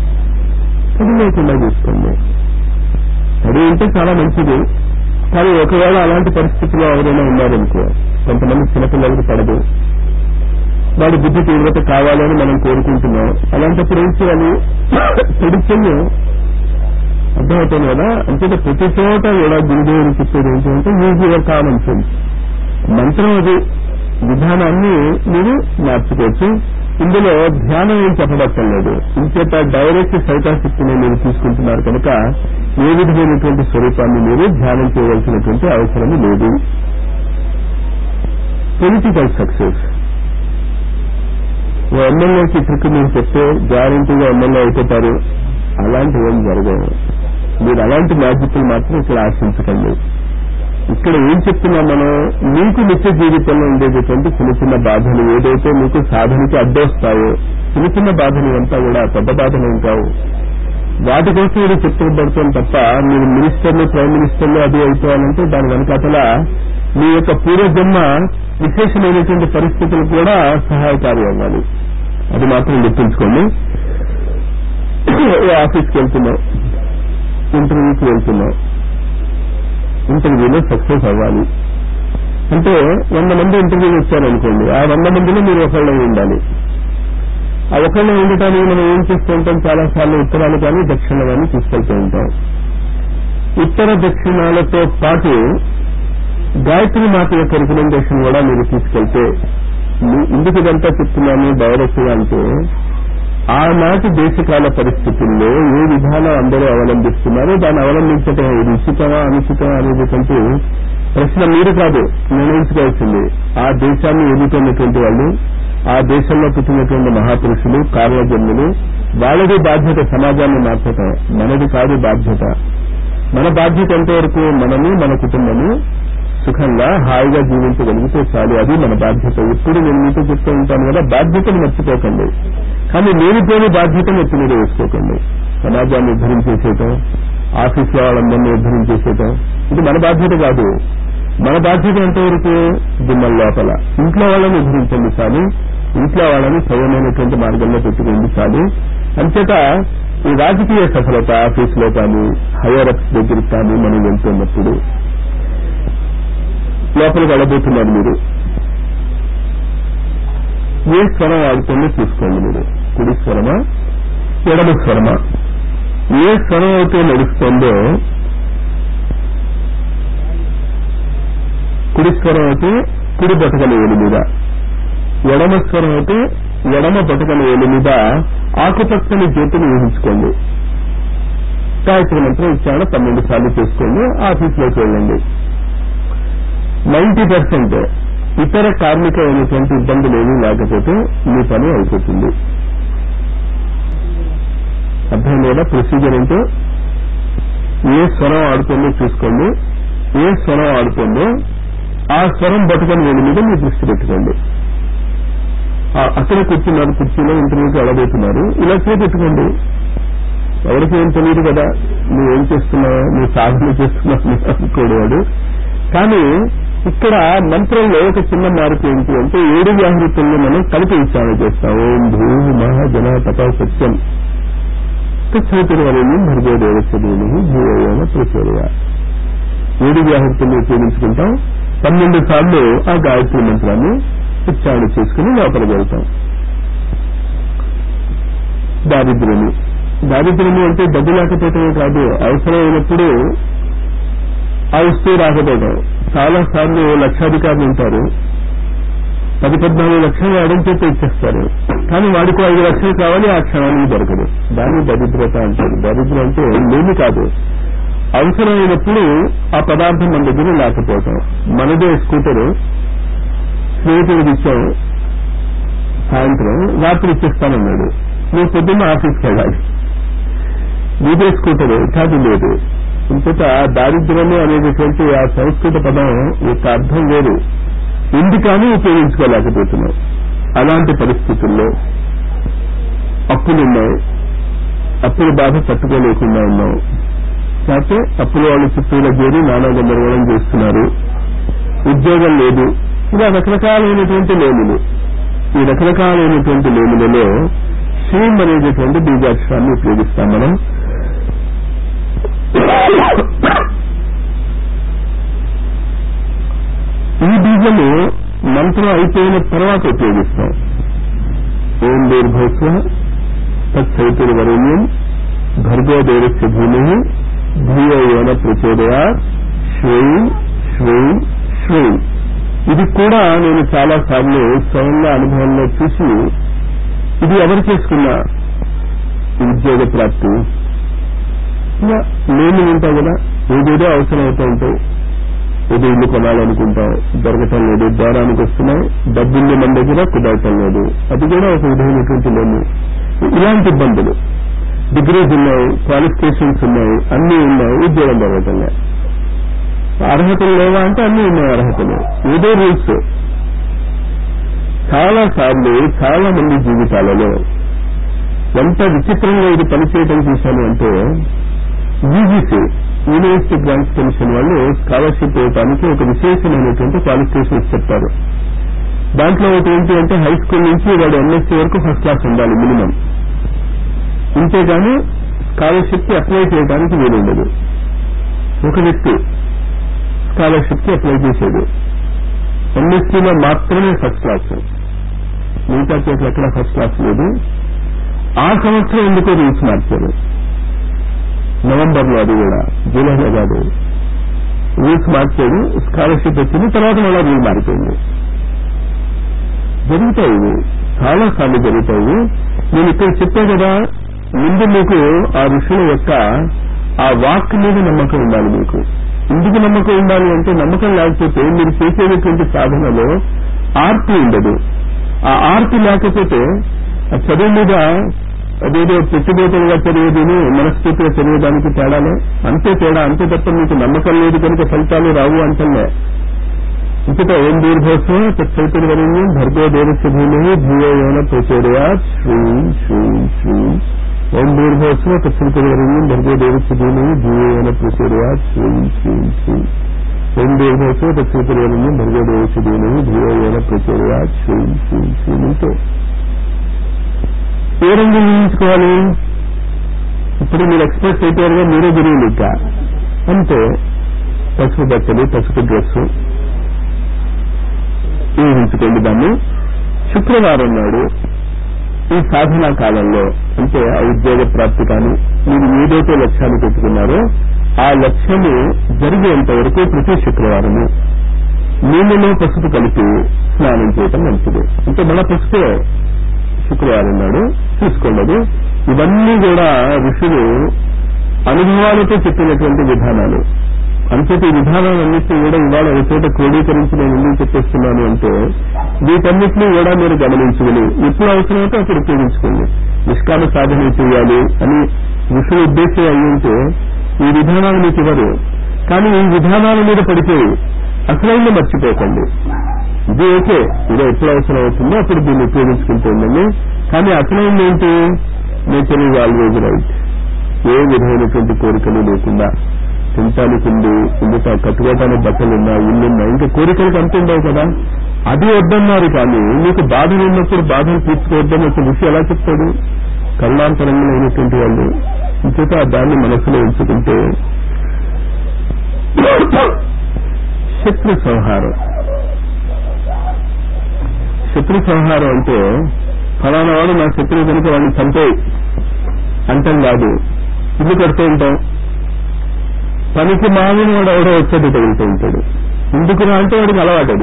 తడి లేకుండా చేసుకోండి తడి ఉంటే చాలా మంచిది కానీ ఒకవేళ అలాంటి పరిస్థితుల్లో ఎవరైనా ఉన్నారనుకో కొంతమంది చిన్నపిల్లలకు పడదు వాడి బుద్ధి తీవ్రత కావాలని మనం కోరుకుంటున్నాం అలాంటప్పుడు ఏం చేయాలి పొడిచెయ్యి అర్థమవుతుంది కదా అంతే ప్రతి చోట కూడా గురుదేవుడు చెప్పేది ఏంటంటే యూజ్ యువర్ కామన్ సెన్స్ మంత్రం అది విధానాన్ని మీరు మార్చుకోవచ్చు ఇందులో ధ్యానం ఏం చెప్పబట్టలేదు ఇంచేత డైరెక్ట్ సైతాశక్తిని మీరు తీసుకుంటున్నారు కనుక ఏ విధమైనటువంటి స్వరూపాన్ని మీరు ధ్యానం చేయవలసినటువంటి అవసరం లేదు పొలిటికల్ సక్సెస్ ఓ ఎమ్మెల్యేకి ట్రిక్ మీరు చెప్తే గ్యారంటీగా ఎమ్మెల్యే అయిపోతారు అలాంటి ఏం జరగవు మీరు అలాంటి మ్యాజిక్లు మాత్రం ఇక్కడ ఆశించకండి ఇక్కడ ఏం చెప్తున్నాం మనం మీకు నిత్య జీవితంలో ఉండేటటువంటి చిన్న చిన్న బాధలు ఏదైతే మీకు సాధనకి అడ్డొస్తాయో చిన్న చిన్న బాధలు అంతా కూడా పెద్ద బాధలు ఏం కావు వాటి కోసం ఇది చెప్తుబడుతుంది తప్ప మీరు మినిస్టర్లు ప్రైమ్ మినిస్టర్లు అది అయిపోవాలంటే దాని వెనకాతల మీ యొక్క పూర్వజన్మ విశేషమైనటువంటి పరిస్థితులు కూడా సహాయకారి అవ్వాలి అది మాత్రం గుర్తుంచుకోండి ఆఫీస్కి వెళ్తున్నాం ఇంటర్వ్యూకి వెళ్తున్నాం ఇంటర్వ్యూలో సక్సెస్ అవ్వాలి అంటే వంద మంది ఇంటర్వ్యూకి వచ్చారనుకోండి ఆ వంద మందిలో మీరు ఒకళ్ళై ఉండాలి ఆ ఒకళ్ళ ఉండటానికి మనం ఏం చేస్తూ ఉంటాం చాలా సార్లు ఉత్తరాలు కానీ దక్షిణాలు కానీ తీసుకెళ్తూ ఉంటాం ఉత్తర దక్షిణాలతో పాటు గాయత్రి మాత యొక్క రికమెండేషన్ కూడా మీరు తీసుకెళ్తే ఎందుకు ఇదంతా చెప్తున్నాను డైరెక్ట్ గా అంటే ఆనాటి దేశకాల పరిస్థితుల్లో ఏ విధానం అందరూ అవలంబిస్తున్నారో దాన్ని అవలంబించటం ఇది ఉచితమా అనుచితమా అనేటువంటి ప్రశ్న మీరు కాదు నిర్ణయించుకోవాల్సింది ఆ దేశాన్ని ఎదుర్కొన్నటువంటి వాళ్ళు ఆ దేశంలో పుట్టినటువంటి మహాపురుషులు కారణజన్ములు వాళ్ళది బాధ్యత సమాజాన్ని మార్చటం మనది కాదు బాధ్యత మన బాధ్యత ఎంతవరకు మనము మన కుటుంబము సుఖంగా హాయిగా జీవించగలిగితే చాలు అది మన బాధ్యత ఎప్పుడు నేను మీతో చెప్తూ ఉంటాను కదా బాధ్యతను మర్చిపోకండి కానీ లేనిపోని బాధ్యతను ఎత్తి మీద వేసుకోకండి సమాజాన్ని ఉద్ధరించేసేయటం ఆఫీస్లో వాళ్ళందరినీ ఉద్ధరించేసేయటం ఇది మన బాధ్యత కాదు మన బాధ్యత ఎంతవరకు దిమ్మల లోపల ఇంట్లో వాళ్ళని ఉద్ధరించండి చాలు ఇంట్లో వాళ్ళని సవ్యమైనటువంటి మార్గంలో పెట్టుకోండి చాలు అంచేత ఈ రాజకీయ సఫలత ఆఫీసులో కానీ హైయర్ అప్స్ దగ్గరికి కానీ మనం వెళ్తున్నప్పుడు లోపలికి వెళ్ళబోతున్నారు మీరు ఏ స్వరం వాడుతుందో చూసుకోండి మీరు కుడి స్వరమా ఎడమ స్వరమా ఏ స్వరం అయితే నడుస్తుందో కుడి స్వరం అయితే కుడి బతకని వేలు మీద ఎడమ స్వరం అయితే ఎడమ బతకని వేలు మీద ఆకుపచ్చని జ్యోతిని ఊహించుకోండి గాయత్రి మంత్రం ఇచ్చాడు పన్నెండు సార్లు చేసుకోండి ఆఫీస్లోకి వెళ్ళండి నైన్టీ పర్సెంట్ ఇతర కార్మికమైనటువంటి ఇబ్బందులు ఏమీ లేకపోతే మీ పని అయిపోతుంది అర్థం లేదా ప్రొసీజర్ ఏంటో ఏ స్వరం ఆడుతుందో చూసుకోండి ఏ స్వరం ఆడుతుందో ఆ స్వరం బతుకని వేడి మీద మీరు దృష్టి పెట్టుకోండి అక్కడ కూర్చున్నారు కుర్చీలో ఇంటర్వ్యూకి వెళ్ళబోతున్నారు ఇలా చేపెట్టుకోండి ఎవరికి ఏం తెలియదు కదా నువ్వేం చేస్తున్నావు నువ్వు సాధన చేస్తున్నావు అనుకోడేవాడు కానీ ఇక్కడ మంత్రంలో ఒక చిన్న మార్పు ఏంటి అంటే ఏడు వ్యాహృతుల్ని మనం కలిపి ఉచ్చారణ చేస్తాం ఓం భూ మహా జన తప సత్యం తత్సవితులని భర్గోదేవస్యదేవి భూయోన ప్రచోదయ ఏడు వ్యాహృతుల్ని ఉపయోగించుకుంటాం పన్నెండు సార్లు ఆ గాయత్రి మంత్రాన్ని ఉచ్చారణ చేసుకుని లోపలికి వెళ్తాం దారిద్ర్యము దారిద్ర్యము అంటే డబ్బు లేకపోవటమే కాదు అవసరమైనప్పుడు ఆ వస్తువు రాకపోవడం చాలా సార్లు లక్షాధికారులు ఉంటారు పది పద్నాలుగు లక్షలు అడం చేత ఇచ్చేస్తారు కానీ వాడికి ఐదు లక్షలు కావాలి ఆ క్షణానికి దొరకదు దాన్ని దరిద్రత అంటారు దరిద్రం అంటే లేని కాదు అవసరమైనప్పుడు ఆ పదార్థం మన దగ్గర లేకపోవటం మనదే స్కూటరు స్నేహితుడికి ఇచ్చాం సాయంత్రం రాత్రి ఇచ్చేస్తానన్నాడు నువ్వు పొద్దున్న ఆఫీస్కి వెళ్ళాలి నీదే స్కూటరు కాదు లేదు ఇంకొక దారిద్ర్యము అనేటటువంటి ఆ సంస్కృత పదం యొక్క అర్థం వేరు ఎందుకని ఉపయోగించుకోలేకపోతున్నాం అలాంటి పరిస్థితుల్లో అప్పులున్నాయి అప్పుల బాధ తట్టుకోలేకుండా ఉన్నాం కాకపోతే అప్పుల వాళ్ళ చుట్టూలో చేరి నానా గందరగోళం చేస్తున్నారు ఉద్యోగం లేదు ఇలా రకరకాలైనటువంటి లేములు ఈ రకరకాలైనటువంటి లేములలో శ్రీం అనేటటువంటి బీజాక్షరాన్ని ఉపయోగిస్తాం మనం ఈ బీజము మంత్రం అయిపోయిన తర్వాత ఉపయోగిస్తాం ఓం దీర్ఘోత్వ తత్సైతుల వరేణ్యం భర్గోదేవస్య భూమి ధీయ యోన ప్రచోదయా శ్రేయి శ్రేయి శ్రేయి ఇది కూడా నేను చాలా సార్లు స్వయంగా అనుభవంలో చూసి ఇది ఎవరు చేసుకున్నా ఉద్యోగ ప్రాప్తి ఇంకా నేను ఉంటావు కదా ఏదేదో అవసరం అవుతూ ఉంటాయి ఏదో ఇల్లు కొనాలనుకుంటాం దొరకటం లేదు ద్వారానికి వస్తున్నాయి డబ్బుల్ని మన దగ్గర కుదరటం లేదు అది కూడా ఒక విధమైనటువంటి లోను ఇలాంటి ఇబ్బందులు డిగ్రీస్ ఉన్నాయి క్వాలిఫికేషన్స్ ఉన్నాయి అన్ని ఉన్నాయి ఉద్యోగం దొరకటం లేదు అర్హతలు లేవా అంటే అన్ని ఉన్నాయి అర్హతలు ఏదో రూల్స్ చాలా సార్లు చాలా మంది జీవితాలలో ఎంత విచిత్రంగా ఇది పనిచేయడం చూశాను అంటే యూజీసీ యూనివర్సిటీ గ్రాంట్స్ కమిషన్ వాళ్ళు స్కాలర్షిప్ ఇవ్వడానికి ఒక విశేషమైనటువంటి క్వాలిఫికేషన్స్ చెప్తారు దాంట్లో ఒకటి ఏంటి అంటే హై స్కూల్ నుంచి వాడు ఎంఎస్సీ వరకు ఫస్ట్ క్లాస్ ఉండాలి మినిమం ఇంతేగాని స్కాలర్షిప్ కి అప్లై చేయడానికి వీలుండదు ఒక వ్యక్తి స్కాలర్షిప్ కి అప్లై చేసేది ఎంఎస్సీలో మాత్రమే ఫస్ట్ క్లాస్ మిగతా చోట్ల ఎక్కడ ఫస్ట్ క్లాస్ లేదు ఆ సంవత్సరం ఎందుకో రూల్స్ మార్చారు నవంబర్ లో అది కూడా జూలైలో కాదు రూల్స్ మార్చాడు స్కాలర్షిప్ వచ్చింది తర్వాత మళ్ళా రూల్ మారిపోయింది జరుగుతాయి ఇవి చాలా సార్లు జరుగుతాయి నేను ఇక్కడ చెప్పే కదా ముందు మీకు ఆ ఋషుల యొక్క ఆ వాక్ మీద నమ్మకం ఉండాలి మీకు ఎందుకు నమ్మకం ఉండాలి అంటే నమ్మకం లేకపోతే మీరు చేసేటటువంటి సాధనలో ఆర్తి ఉండదు ఆ ఆర్తి లేకపోతే ఆ చదువు మీద అదేదో పెట్టుబోతులుగా చదివేదిని మనస్ఫూర్తిగా చదివేదానికి తేడాలే అంతే తేడా అంతే తప్ప మీకు నమ్మకం లేదు కనుక ఫలితాలు రావు అంటలే ఇంకట ఓం దీర్ఘోత్సవం తత్సైతుల వరణ్యం భర్గో దేవస్య భూమి భూయో యోన ప్రచోదయా శ్రీం శ్రీం శ్రీం ఓం దీర్ఘోత్సవ తత్సైతుల వరణ్యం భర్గో దేవస్య భూమి భూయో యోన ప్రచోదయా శ్రీం శ్రీం శ్రీం ఓం దీర్ఘోత్సవ తత్సైతుల వరణ్యం భర్గో దేవస్య భూమి భూయో యోన ప్రచోదయా శ్రీం శ్రీం శ్రీం ఇంతే ఏ రంగు ఊహించుకోవాలి ఇప్పుడు మీరు ఎక్స్ప్రెస్ అయిపోయారుగా మీరే గురువులు ఇక అంతే పసుపు బట్టలు పసుపు డ్రెస్సు ఊహించుకోండి దాన్ని శుక్రవారం నాడు ఈ సాధనా కాలంలో అంటే ఆ ఉద్యోగ ప్రాప్తి కానీ మీరు ఏదైతే లక్ష్యాలు పెట్టుకున్నారో ఆ లక్ష్యము జరిగేంత వరకు ప్రతి శుక్రవారము నీళ్ళలో పసుపు కలిపి స్నానం చేయటం మంచిది అంటే మళ్ళా పసుపు శుక్రవారం నాడు చూసుకోండి అది ఇవన్నీ కూడా ఋషులు అనుభవాలతో చెప్పినటువంటి విధానాలు అంతటి విధానాలన్నింటినీ కూడా ఇవాళ ఒక చోట క్రోడీకరించి నేను ఎందుకు చెప్పేస్తున్నాను అంటే వీటన్నిటినీ కూడా మీరు గమనించుకుని ఎప్పుడు అవసరమైతే అప్పుడు ఉపయోగించుకోండి నిష్కామ సాధన చేయాలి అని ఋషుల ఉద్దేశం అయ్యి ఉంటే ఈ విధానాలు మీకు ఇవ్వరు కానీ ఈ విధానాల మీద పడిపోయి అసలైంది మర్చిపోకండి ఇది ఓకే ఇది ఎప్పుడు అవసరం అవుతుందో అప్పుడు దీన్ని ఉపయోగించుకుంటూ ఉండండి కానీ అసలైంది ఏంటి నేచర్ ఈజ్ ఆల్వేజ్ రైట్ ఏ విధమైనటువంటి కోరికలు లేకుండా తినటానికి ఉంది ఇందుక కట్టుకోవటానికి బట్టలున్నా ఇల్లున్నా ఇంకా కోరికలకు అంతుండవు కదా అది వద్దన్నారు కానీ మీకు బాధలు ఉన్నప్పుడు బాధలు తీర్చుకోవద్దని ఒక ఋషి ఎలా చెప్తాడు కరుణాంతరంగా అయినటువంటి వాళ్ళు ఇంచేత దాన్ని మనసులో ఉంచుకుంటే శత్రు సంహారం శత్రు సంహారం అంటే ఫలానా వాడు నా శత్రువు కనుక వాడిని చంపేయి అంటాం కాదు ఇల్లు కడుతూ ఉంటాం పనికి మామిన వాడు ఎవడో వచ్చేది తగులుతూ ఉంటాడు ఎందుకురా అంటే వాడికి అలవాటది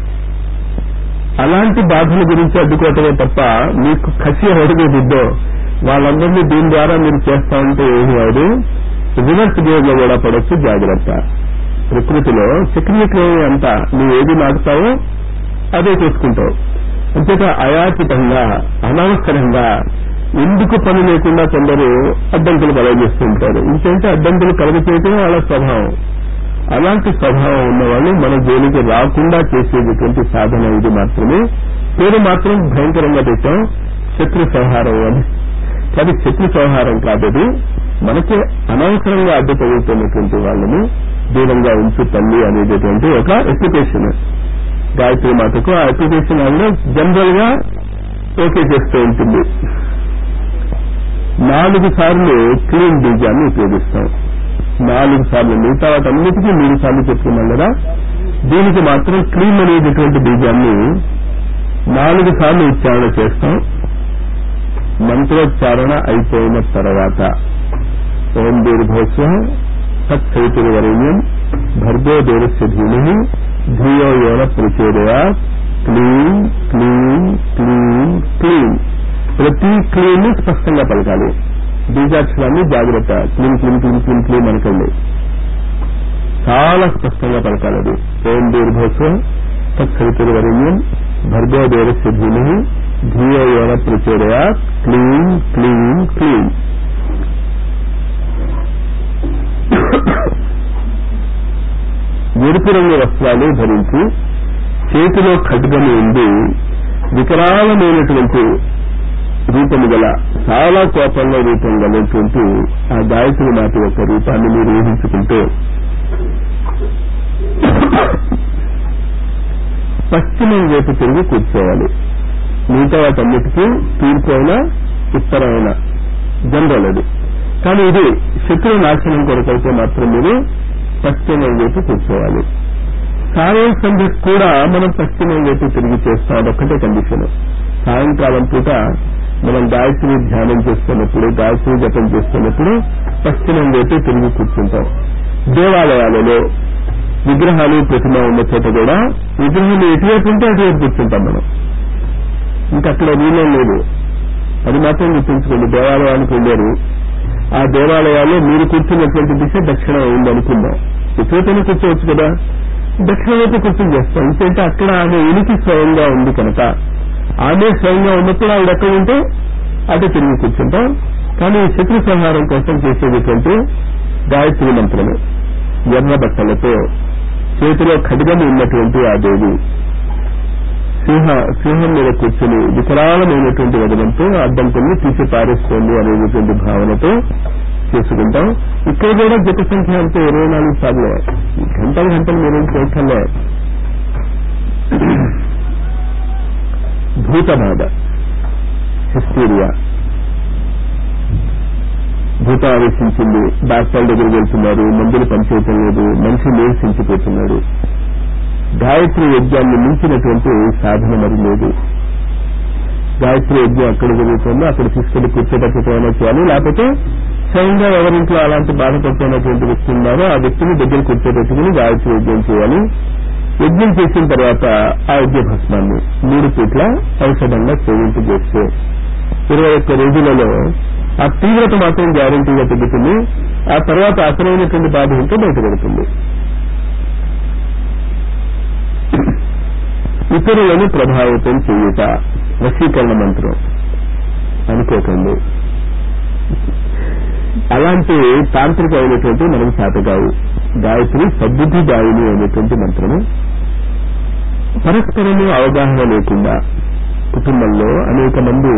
అలాంటి బాధల గురించి అడ్డుకోవటమే తప్ప మీకు కసి ఎవరికి దిద్దో వాళ్ళందరినీ దీని ద్వారా మీరు చేస్తా ఉంటే ఏమి వాడు రివర్స్ గేర్ లో కూడా పడొచ్చు జాగ్రత్త ప్రకృతిలో చక్రీయ క్రియ అంతా నువ్వు ఏది నాటుతావో అదే చేసుకుంటావు అంతేత అయాచితంగా అనవసరంగా ఎందుకు పని లేకుండా కొందరు అడ్డంకులు కలగజేస్తూ ఉంటారు ఇంకేంటే అడ్డంకులు కలగచేయటం వాళ్ళ స్వభావం అలాంటి స్వభావం ఉన్న వాళ్ళు మన జోలికి రాకుండా చేసేటటువంటి సాధన ఇది మాత్రమే పేరు మాత్రం భయంకరంగా పెట్టాం శత్రు సంహారం అని కానీ శత్రు సంహారం కాదది మనకి అనవసరంగా అడ్డు తగులుతున్నటువంటి వాళ్ళని దూరంగా ఉంచు తల్లి అనేటటువంటి ఒక ఎప్లికేషన్ గాయత్రి మాతకు ఆ అప్లికేషన్ ఆవిడ జనరల్ గా ఓకే చేస్తూ ఉంటుంది నాలుగు సార్లు క్లీన్ బీజాన్ని ఉపయోగిస్తాం నాలుగు సార్లు మిగతా వాటన్నిటికీ మూడు సార్లు చెప్పుకున్నాం కదా దీనికి మాత్రం క్లీన్ అనేటటువంటి బీజాన్ని నాలుగు సార్లు ఉచ్చారణ చేస్తాం మంత్రోచ్చారణ అయిపోయిన తర్వాత ఓం దీర్ఘోత్సవ తత్సైతుర్వరేణ్యం భర్గో దేవస్య ధీమహి ధియో యోన ప్రచోదయా క్లీన్ క్లీన్ క్లీన్ క్లీన్ ప్రతి క్లీన్ స్పష్టంగా పలకాలి బీజాక్షరాన్ని జాగ్రత్త క్లీన్ క్లీన్ క్లీన్ క్లీన్ క్లీన్ అనకండి చాలా స్పష్టంగా పలకాలి అది ఓం దీర్ఘోత్సవ తత్సైతుర్వరేణ్యం భర్గో దేవస్య ధీమహి ధియో యోన ప్రచోదయా క్లీన్ క్లీన్ క్లీన్ ఎరుపు రంగు వస్త్రాలు ధరించి చేతిలో ఖడ్గము ఉండి వికరాలమైనటువంటి రూపము గల చాలా కోపంలో రూపం గలటువంటి ఆ గాయత్రి మాత యొక్క రూపాన్ని మీరు ఊహించుకుంటే పశ్చిమం వైపు తిరిగి కూర్చోవాలి మిగతా వాటన్నిటికీ తూర్పు అయినా ఉత్తరమైన జనరల్ అది కానీ ఇది శత్రు నాశనం కొరకైతే మాత్రం మీరు పశ్చిమం వైపు కూర్చోవాలి సాయం సంధ్య కూడా మనం పశ్చిమం వైపు తిరిగి చేస్తాం అదొక్కటే కండిషన్ సాయంకాలం పూట మనం గాయత్రి ధ్యానం చేస్తున్నప్పుడు గాయత్రి జపం చేస్తున్నప్పుడు పశ్చిమం వైపు తిరిగి కూర్చుంటాం దేవాలయాలలో విగ్రహాలు ప్రతిమ ఉన్న చోట కూడా విగ్రహాలు ఎటువైపు ఉంటే అటువైపు కూర్చుంటాం మనం ఇంకా అక్కడ నీళ్ళం లేదు అది మాత్రం గుర్తుంచుకోండి దేవాలయానికి వెళ్ళారు ఆ దేవాలయాల్లో మీరు కూర్చున్నటువంటి దిశ దక్షిణం అయింది అనుకుందాం ఎటువైపు కూర్చోవచ్చు కదా దక్షిణ వైపు కూర్చొని చేస్తాం ఇంకేంటే అక్కడ ఆమె ఉనికి స్వయంగా ఉంది కనుక ఆమె స్వయంగా ఉన్నప్పుడు ఆవిడ ఎక్కడ ఉంటే అటు తిరిగి కూర్చుంటాం కానీ శత్రు సంహారం కోసం చేసేటటువంటి గాయత్రి మంత్రము ఎర్ర బట్టలతో చేతిలో ఖడ్గం ఉన్నటువంటి ఆ దేవి సింహ సింహం మీద కూర్చుని వికరాలమైనటువంటి వదనంతో అడ్డంకుల్ని తీసి పారేస్తోంది అనేటువంటి భావనతో చేసుకుంటాం ఇక్కడ కూడా జత సంఖ్య అంటే ఇరవై నాలుగు సార్లు గంటలు గంటలు మీరు చేయటంలే భూతబాధ హిస్టీరియా భూతం ఆవేశించింది డాక్టర్ల దగ్గరికి వెళ్తున్నారు మందులు పనిచేయటం లేదు మనిషి నీరసించిపోతున్నాడు గాయత్రి యజ్ఞాన్ని మించినటువంటి సాధన మరి లేదు గాయత్రి యజ్ఞం అక్కడ జరుగుతుందో అక్కడ తీసుకెళ్లి కూర్చోటప్పుడు ఏమైనా చేయాలి లేకపోతే స్వయంగా ఎవరింట్లో అలాంటి బాధపడుతున్నటువంటి వ్యక్తి ఉన్నారో ఆ వ్యక్తిని దగ్గర కూర్చోబెట్టుకుని గాయత్రి యజ్ఞం చేయాలి యజ్ఞం చేసిన తర్వాత ఆ యజ్ఞ భస్మాన్ని మూడు పూట్ల ఔషధంగా సేవించి చేస్తే ఇరవై ఒక్క రోజులలో ఆ తీవ్రత మాత్రం గ్యారంటీగా తగ్గుతుంది ఆ తర్వాత అసలైనటువంటి బాధ ఉంటే బయటపడుతుంది ఇతరులను ప్రభావితం చేయుట వశీకరణ మంత్రం అనుకోకండి అలాంటి తాంత్రిక అయినటువంటి మనకు శాతకావు గాయత్రి సద్బుద్ధి దాయిని అనేటువంటి మంత్రము పరస్పరము అవగాహన లేకుండా కుటుంబంలో అనేక మంది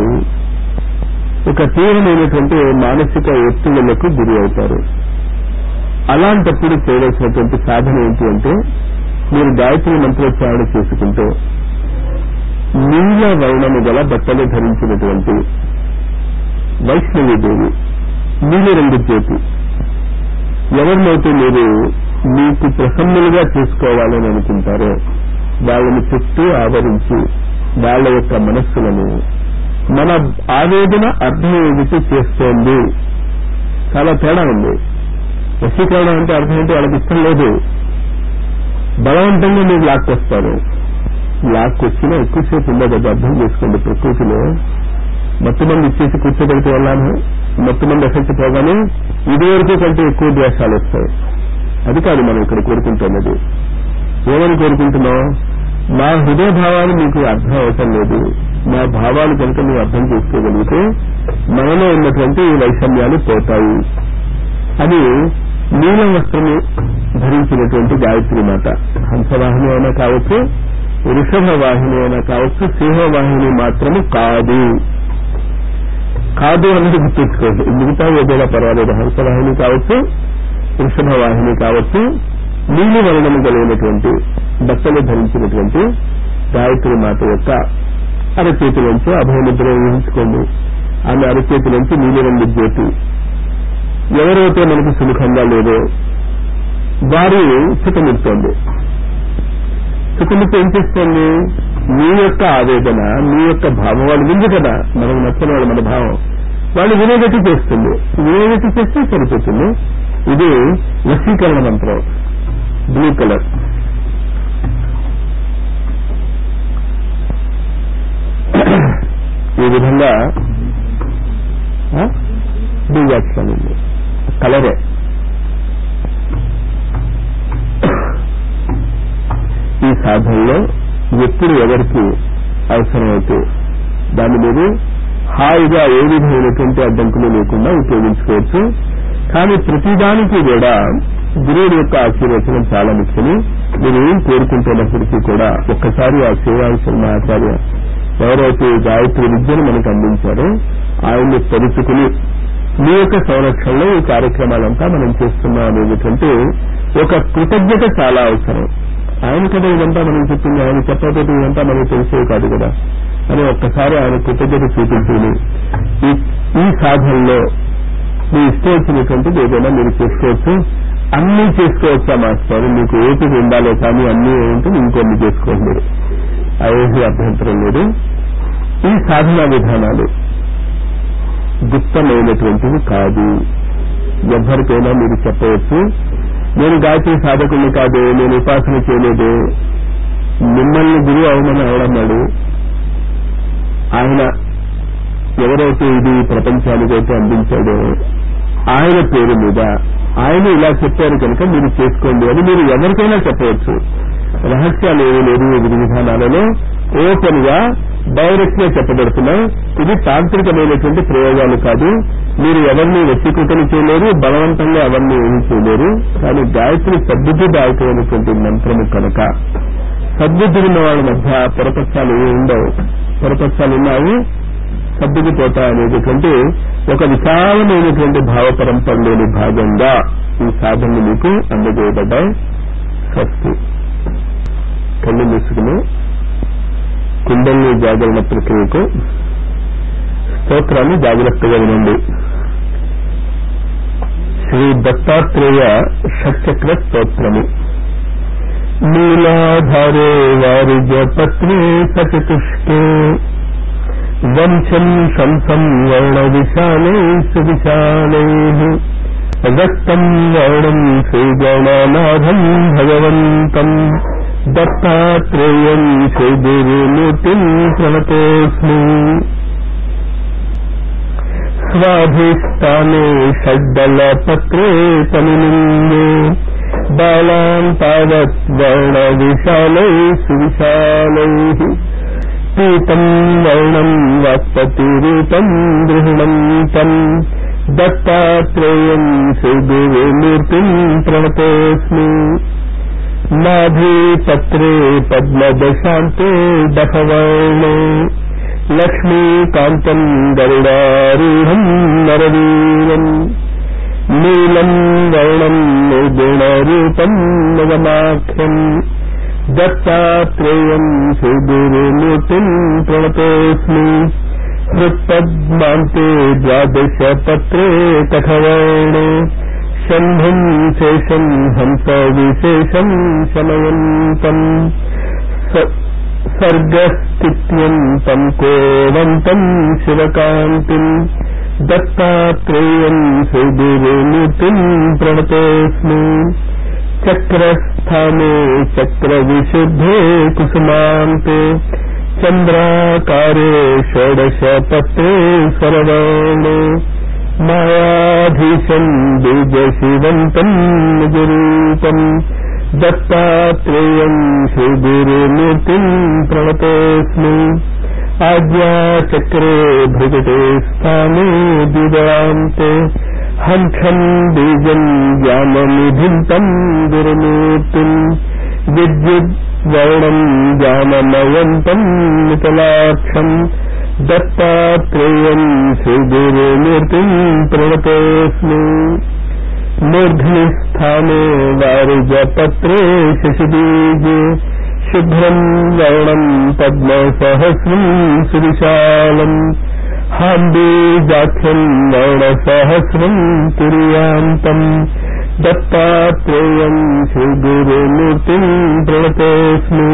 ఒక తీవ్రమైనటువంటి మానసిక ఒత్తిళ్లకు గురి అవుతారు అలాంటప్పుడు చేయవలసినటువంటి సాధన ఏంటి అంటే మీరు గాయత్రి మంత్రోచ్చారణ చేసుకుంటూ నీల వర్ణము గల బట్టలు ధరించినటువంటి వైష్ణవీదేవి నీలిరంగు జ్యోతి ఎవరినైతే మీరు మీకు ప్రసన్నులుగా చేసుకోవాలని అనుకుంటారో వాళ్ళని చుట్టూ ఆవరించి వాళ్ళ యొక్క మనస్సులను మన ఆవేదన అర్థం ఏమిటి చేస్తోంది చాలా తేడా ఉంది వశీకరణ అంటే అర్థం ఏంటి వాళ్ళకి ఇష్టం లేదు బలవంతంగా మీరు లాక్కొస్తారు లాక్కొచ్చినా ఎక్కువసేపు ఉండదు అది అర్థం చేసుకోండి ప్రకృతిలో మొత్తం మంది ఇచ్చేసి కూర్చోబెడితే వెళ్ళాను మొత్తం మంది ఎఫెక్ట్ పోగానే ఇదివరకు కంటే ఎక్కువ ద్వేషాలు వస్తాయి అది కాదు మనం ఇక్కడ కోరుకుంటున్నది ఏమని కోరుకుంటున్నాం మా హృదయ భావాలు మీకు అర్థం అవటం లేదు మా భావాలు కనుక మీరు అర్థం చేసుకోగలిగితే మనలో ఉన్నటువంటి ఈ వైషమ్యాలు పోతాయి అని నీల వస్త్రము ధరించినటువంటి గాయత్రి మాత హంసవాహిని అయినా కావచ్చు వృషభ వాహిని అయినా కావచ్చు సింహవాహిని మాత్రము కాదు కాదు అనేది గుర్తుంచుకోండి మిగతా ఏదైనా పర్వాలేదు హంసవాహిని కావచ్చు వృషభ వాహిని కావచ్చు నీలి వర్ణము కలిగినటువంటి బట్టలు ధరించినటువంటి గాయత్రి మాత యొక్క అరచేతి నుంచి అభయముద్ర ఊహించుకోండి ఆమె అరచేతి నుంచి నీలిరంగు జ్యోతి ఎవరైతే మనకు సుముఖంగా లేదో వారి చుట్టుముడుతోంది చుట్టుముట్టు ఏం చేస్తోంది మీ యొక్క ఆవేదన మీ యొక్క భావం వాళ్ళు విందు కదా మనకు నచ్చిన వాళ్ళు మన భావం వాళ్ళు వినేటట్టు చేస్తుంది వినేటట్టు చేస్తే సరిపోతుంది ఇది వశీకరణ మంత్రం బ్లూ కలర్ ఈ విధంగా బీజాక్షరం ఉంది కలరే ఈ సాధనలో ఎప్పుడు ఎవరికి అవసరమైతే దాన్ని మీరు హాయిగా ఏ విధమైనటువంటి అడ్డంకులు లేకుండా ఉపయోగించుకోవచ్చు కానీ ప్రతిదానికి కూడా గురువుడి యొక్క ఆశీర్వచనం చాలా ముఖ్యము మీరు ఏం కోరుకుంటున్నప్పటికీ కూడా ఒక్కసారి ఆ శ్రీరామశర్మ ఆచార్య ఎవరైతే ఈ గాయత్రి విద్యను మనకు అందించారో ఆయన్ని తలుచుకుని మీ యొక్క సంరక్షణలో ఈ కార్యక్రమాలంతా మనం చేస్తున్నాం అనేటువంటి ఒక కృతజ్ఞత చాలా అవసరం ఆయన కదా ఇదంతా మనం చెప్పింది ఆయన చెప్పకపోతే ఇదంతా మనకు తెలిసేవి కాదు కదా అని ఒక్కసారి ఆయన కృతజ్ఞత చూపించుకుని ఈ ఈ సాధనలో మీ ఇష్టం వచ్చినటువంటిది ఏదైనా మీరు చేసుకోవచ్చు అన్నీ చేసుకోవచ్చా మాస్టర్ మీకు ఓపిక ఉండాలో కానీ అన్నీ ఏమిటో ఇంకొన్ని చేసుకోండి అవేసి అభ్యంతరం లేదు ఈ సాధనా విధానాలు గుప్తమైనటువంటివి కాదు ఎవరికైనా మీరు చెప్పవచ్చు నేను గాయత్రి సాధకుని కాదు నేను ఉపాసన చేయలేదు మిమ్మల్ని గురువు అవమని అవడన్నాడు ఆయన ఎవరైతే ఇది ప్రపంచానికైతే అందించాడో ఆయన పేరు మీద ఆయన ఇలా చెప్పారు కనుక మీరు చేసుకోండి అని మీరు ఎవరికైనా చెప్పవచ్చు రహస్యాలు ఏమీ లేదు ఈ విధి విధానాలలో ఓపెన్ గా డైరెక్ట్ గా చెప్పబడుతున్నాయి ఇది తాంత్రికమైనటువంటి ప్రయోగాలు కాదు మీరు ఎవరిని వ్యక్తికృతం చేయలేరు బలవంతంగా ఎవరిని ఏమీ చేయలేరు కానీ గాయత్రి సద్బుద్ధి దాయకమైనటువంటి మంత్రము కనుక సద్బుద్ధి ఉన్న వాళ్ళ మధ్య పొరపక్షాలు ఏమి ఉండవు పొరపక్షాలు ఉన్నాయి సర్దుకుపోతాయి అనేటటువంటి ఒక విశాలమైనటువంటి భావ పరంపరలోని భాగంగా ఈ సాధనలు మీకు అందజేయబడ్డాయి స్వస్తి కళ్ళు మూసుకుని కుండల్ని జాగరణ ప్రక్రియకు స్తోత్రాన్ని జాగ్రత్తగా వినండి శ్రీ దత్తాత్రేయ షట్చక్ర స్తోత్రము నీలాధారే వారిజ పత్రే సచతుష్కే వంశం శంసం వర్ణ విశాలే సువిశాలై రక్తం వర్ణం శ్రీగణనాథం భగవంతం దత్తాత్రేయం శ్రీగురుమూర్తిం ప్రణతోస్మి స్వాధిష్టానే షడ్డలపత్రే తమిలింగే బాలాం తావత్ వర్ణవిశాలై సువిశాలై పీతం వర్ణం వాక్పతిరూపం గృహణంతం దత్తాత్రేయం శ్రీగురుమూర్తిం ప్రణతోస్మి నాభీపత్రే పద్మదశాంతే దశవర్ణే లక్ష్మీకాంతం గరుడారూఢం నరవీరం నీలం వర్ణం నిర్గుణరూపం నగమాఖ్యం దత్తాత్రేయం శ్రీగురుమూర్తిం ప్రణతోస్మి హృత్పద్మాంతే ద్వాదశపత్రే కఠవర్ణే శంభుం శేషం హంస విశేషం శమయంతం సర్గస్థిత్యంతం కోవంతం శివకాంతిం దత్తాత్రేయం శ్రీగురుమూర్తిం ప్రణతోస్మి చక్రస్థానే చక్రవిశుద్ధే కుసుమాంతే చంద్రాకారే షోడశపత్రే సర్వాణే మాయాధీశం బీజశివంతం నిజరూపం దత్తాత్రేయం శ్రీగురుమూర్తిం ప్రణతోస్మి ఆజ్ఞాచక్రే భృగటే స్థానే దివాంతే హంసం బీజం జ్ఞాననిధిం తం గురుమూర్తిం విద్యుద్ వర్ణం జ్ఞానమయంతం మితలాక్షం దత్తాత్రేయం శ్రీగురుమూర్తిం ప్రణతోస్మి మూర్ధ్ని స్థానే వారుజపత్రే శశిబీజే శుభ్రం వర్ణం పద్మసహస్రం సువిశాలం హాంబీజాఖ్యం వర్ణసహస్రం తుర్యాంతం దత్తాత్రేయం శ్రీగురుమూర్తిం ప్రణతోస్మి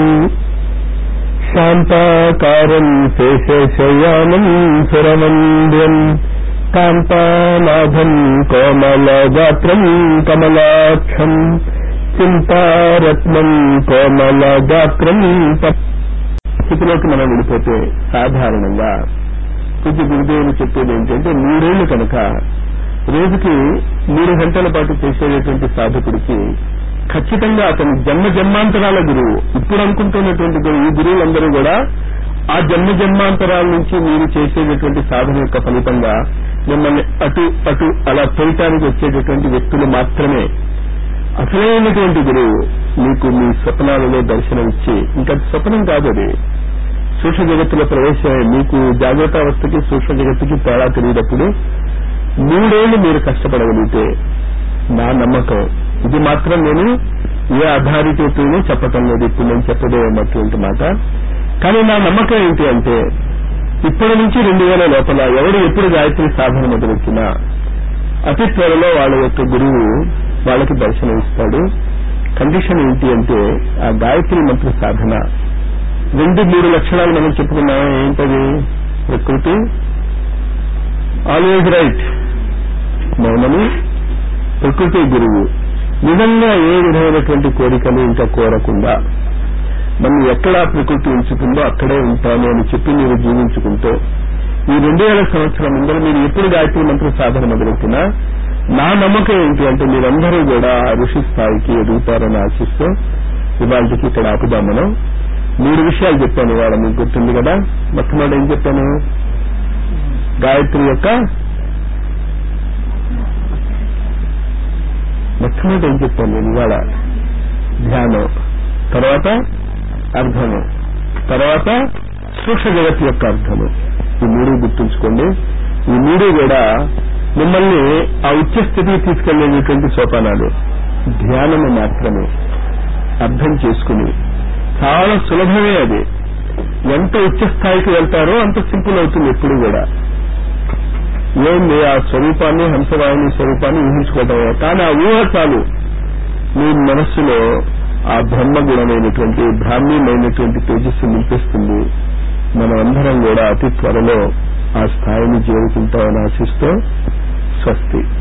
శాంతాకారం శేషశయానం సురమంద్యం కాంతానాథం కోమలగాత్రం కమలాక్షం చింతారత్నం కోమలగాత్రం స్థితిలోకి మనం వెళ్ళిపోతే సాధారణంగా పూజ్య గురుదేవులు చెప్పేది ఏంటంటే మూడేళ్లు కనుక రోజుకి మూడు గంటల పాటు చేసేటటువంటి సాధకుడికి ఖచ్చితంగా అతని జన్మ జన్మాంతరాల గురువు ఇప్పుడు అనుకుంటున్నటువంటి గురువు ఈ గురువులందరూ కూడా ఆ జన్మ జన్మాంతరాల నుంచి మీరు చేసేటటువంటి సాధన యొక్క ఫలితంగా మిమ్మల్ని అటు అటు అలా చేయటానికి వచ్చేటటువంటి వ్యక్తులు మాత్రమే అసలైనటువంటి గురువు మీకు మీ స్వప్నాలలో దర్శనమిచ్చి ఇంకా స్వప్నం కాదు అది సూక్ష్మ జగత్తులో ప్రవేశమై మీకు జాగ్రత్తావస్థకి సూక్ష్మ జగత్తుకి తేడా తెలియనప్పుడు మూడేళ్లు మీరు కష్టపడగలిగితే నా నమ్మకం ఇది మాత్రం నేను ఏ అథారిటీతోనూ చెప్పటం లేదు ఇప్పుడు నేను చెప్పదే అన్నటువంటి మాట కానీ నా నమ్మకం ఏంటి అంటే ఇప్పటి నుంచి రెండు వేల లోపల ఎవరు ఎప్పుడు గాయత్రి సాధన మొదలెట్టినా అతి త్వరలో వాళ్ళ యొక్క గురువు వాళ్ళకి దర్శనం ఇస్తాడు కండిషన్ ఏంటి అంటే ఆ గాయత్రి మంత్ర సాధన రెండు మూడు లక్షణాలు మనం చెప్పుకున్నాం ఏంటది ప్రకృతి ఆల్వేజ్ రైట్ మౌనము ప్రకృతి గురువు నిజంగా ఏ విధమైనటువంటి కోరికలు ఇంకా కోరకుండా మనం ఎక్కడ ప్రకృతి ఉంచుతుందో అక్కడే ఉంటాను అని చెప్పి మీరు జీవించుకుంటూ ఈ రెండు వేల సంవత్సరం ముందర మీరు ఎప్పుడు గాయత్రి మంత్ర సాధన మొదలెట్టినా నా నమ్మకం ఏంటి అంటే మీరందరూ కూడా ఋషి స్థాయికి ఎదుగుతారని ఆశిస్తూ ఇవాళకి ఇక్కడ ఆపుదాం మనం మూడు విషయాలు చెప్పాను ఇవాళ మీకు గుర్తుంది కదా మొట్టమొదటి ఏం చెప్పాను గాయత్రి యొక్క మొట్టమొదటి ఏం చెప్పాను నేను ఇవాళ ధ్యానం తర్వాత అర్థము తర్వాత సూక్ష్మ జగత్ యొక్క అర్థము ఈ మూడు గుర్తుంచుకోండి ఈ మూడు కూడా మిమ్మల్ని ఆ ఉచ్చ స్థితికి తీసుకెళ్లేటువంటి సోపానాలు ధ్యానము మాత్రమే అర్థం చేసుకుని చాలా సులభమే అది ఎంత ఉచ్చ స్థాయికి వెళ్తారో అంత సింపుల్ అవుతుంది ఎప్పుడు కూడా ఏంది ఆ స్వరూపాన్ని హంసవాహిని స్వరూపాన్ని ఊహించుకోవటమే కానీ ఆ ఊహ చాలు మీ మనస్సులో ఆ బ్రహ్మ గుణమైనటువంటి బ్రాహ్మీమైనటువంటి తేజస్సు నింపిస్తుంది మనం అందరం కూడా అతి త్వరలో ఆ స్థాయిని చేరుకుంటామని ఆశిస్తూ స్వస్తి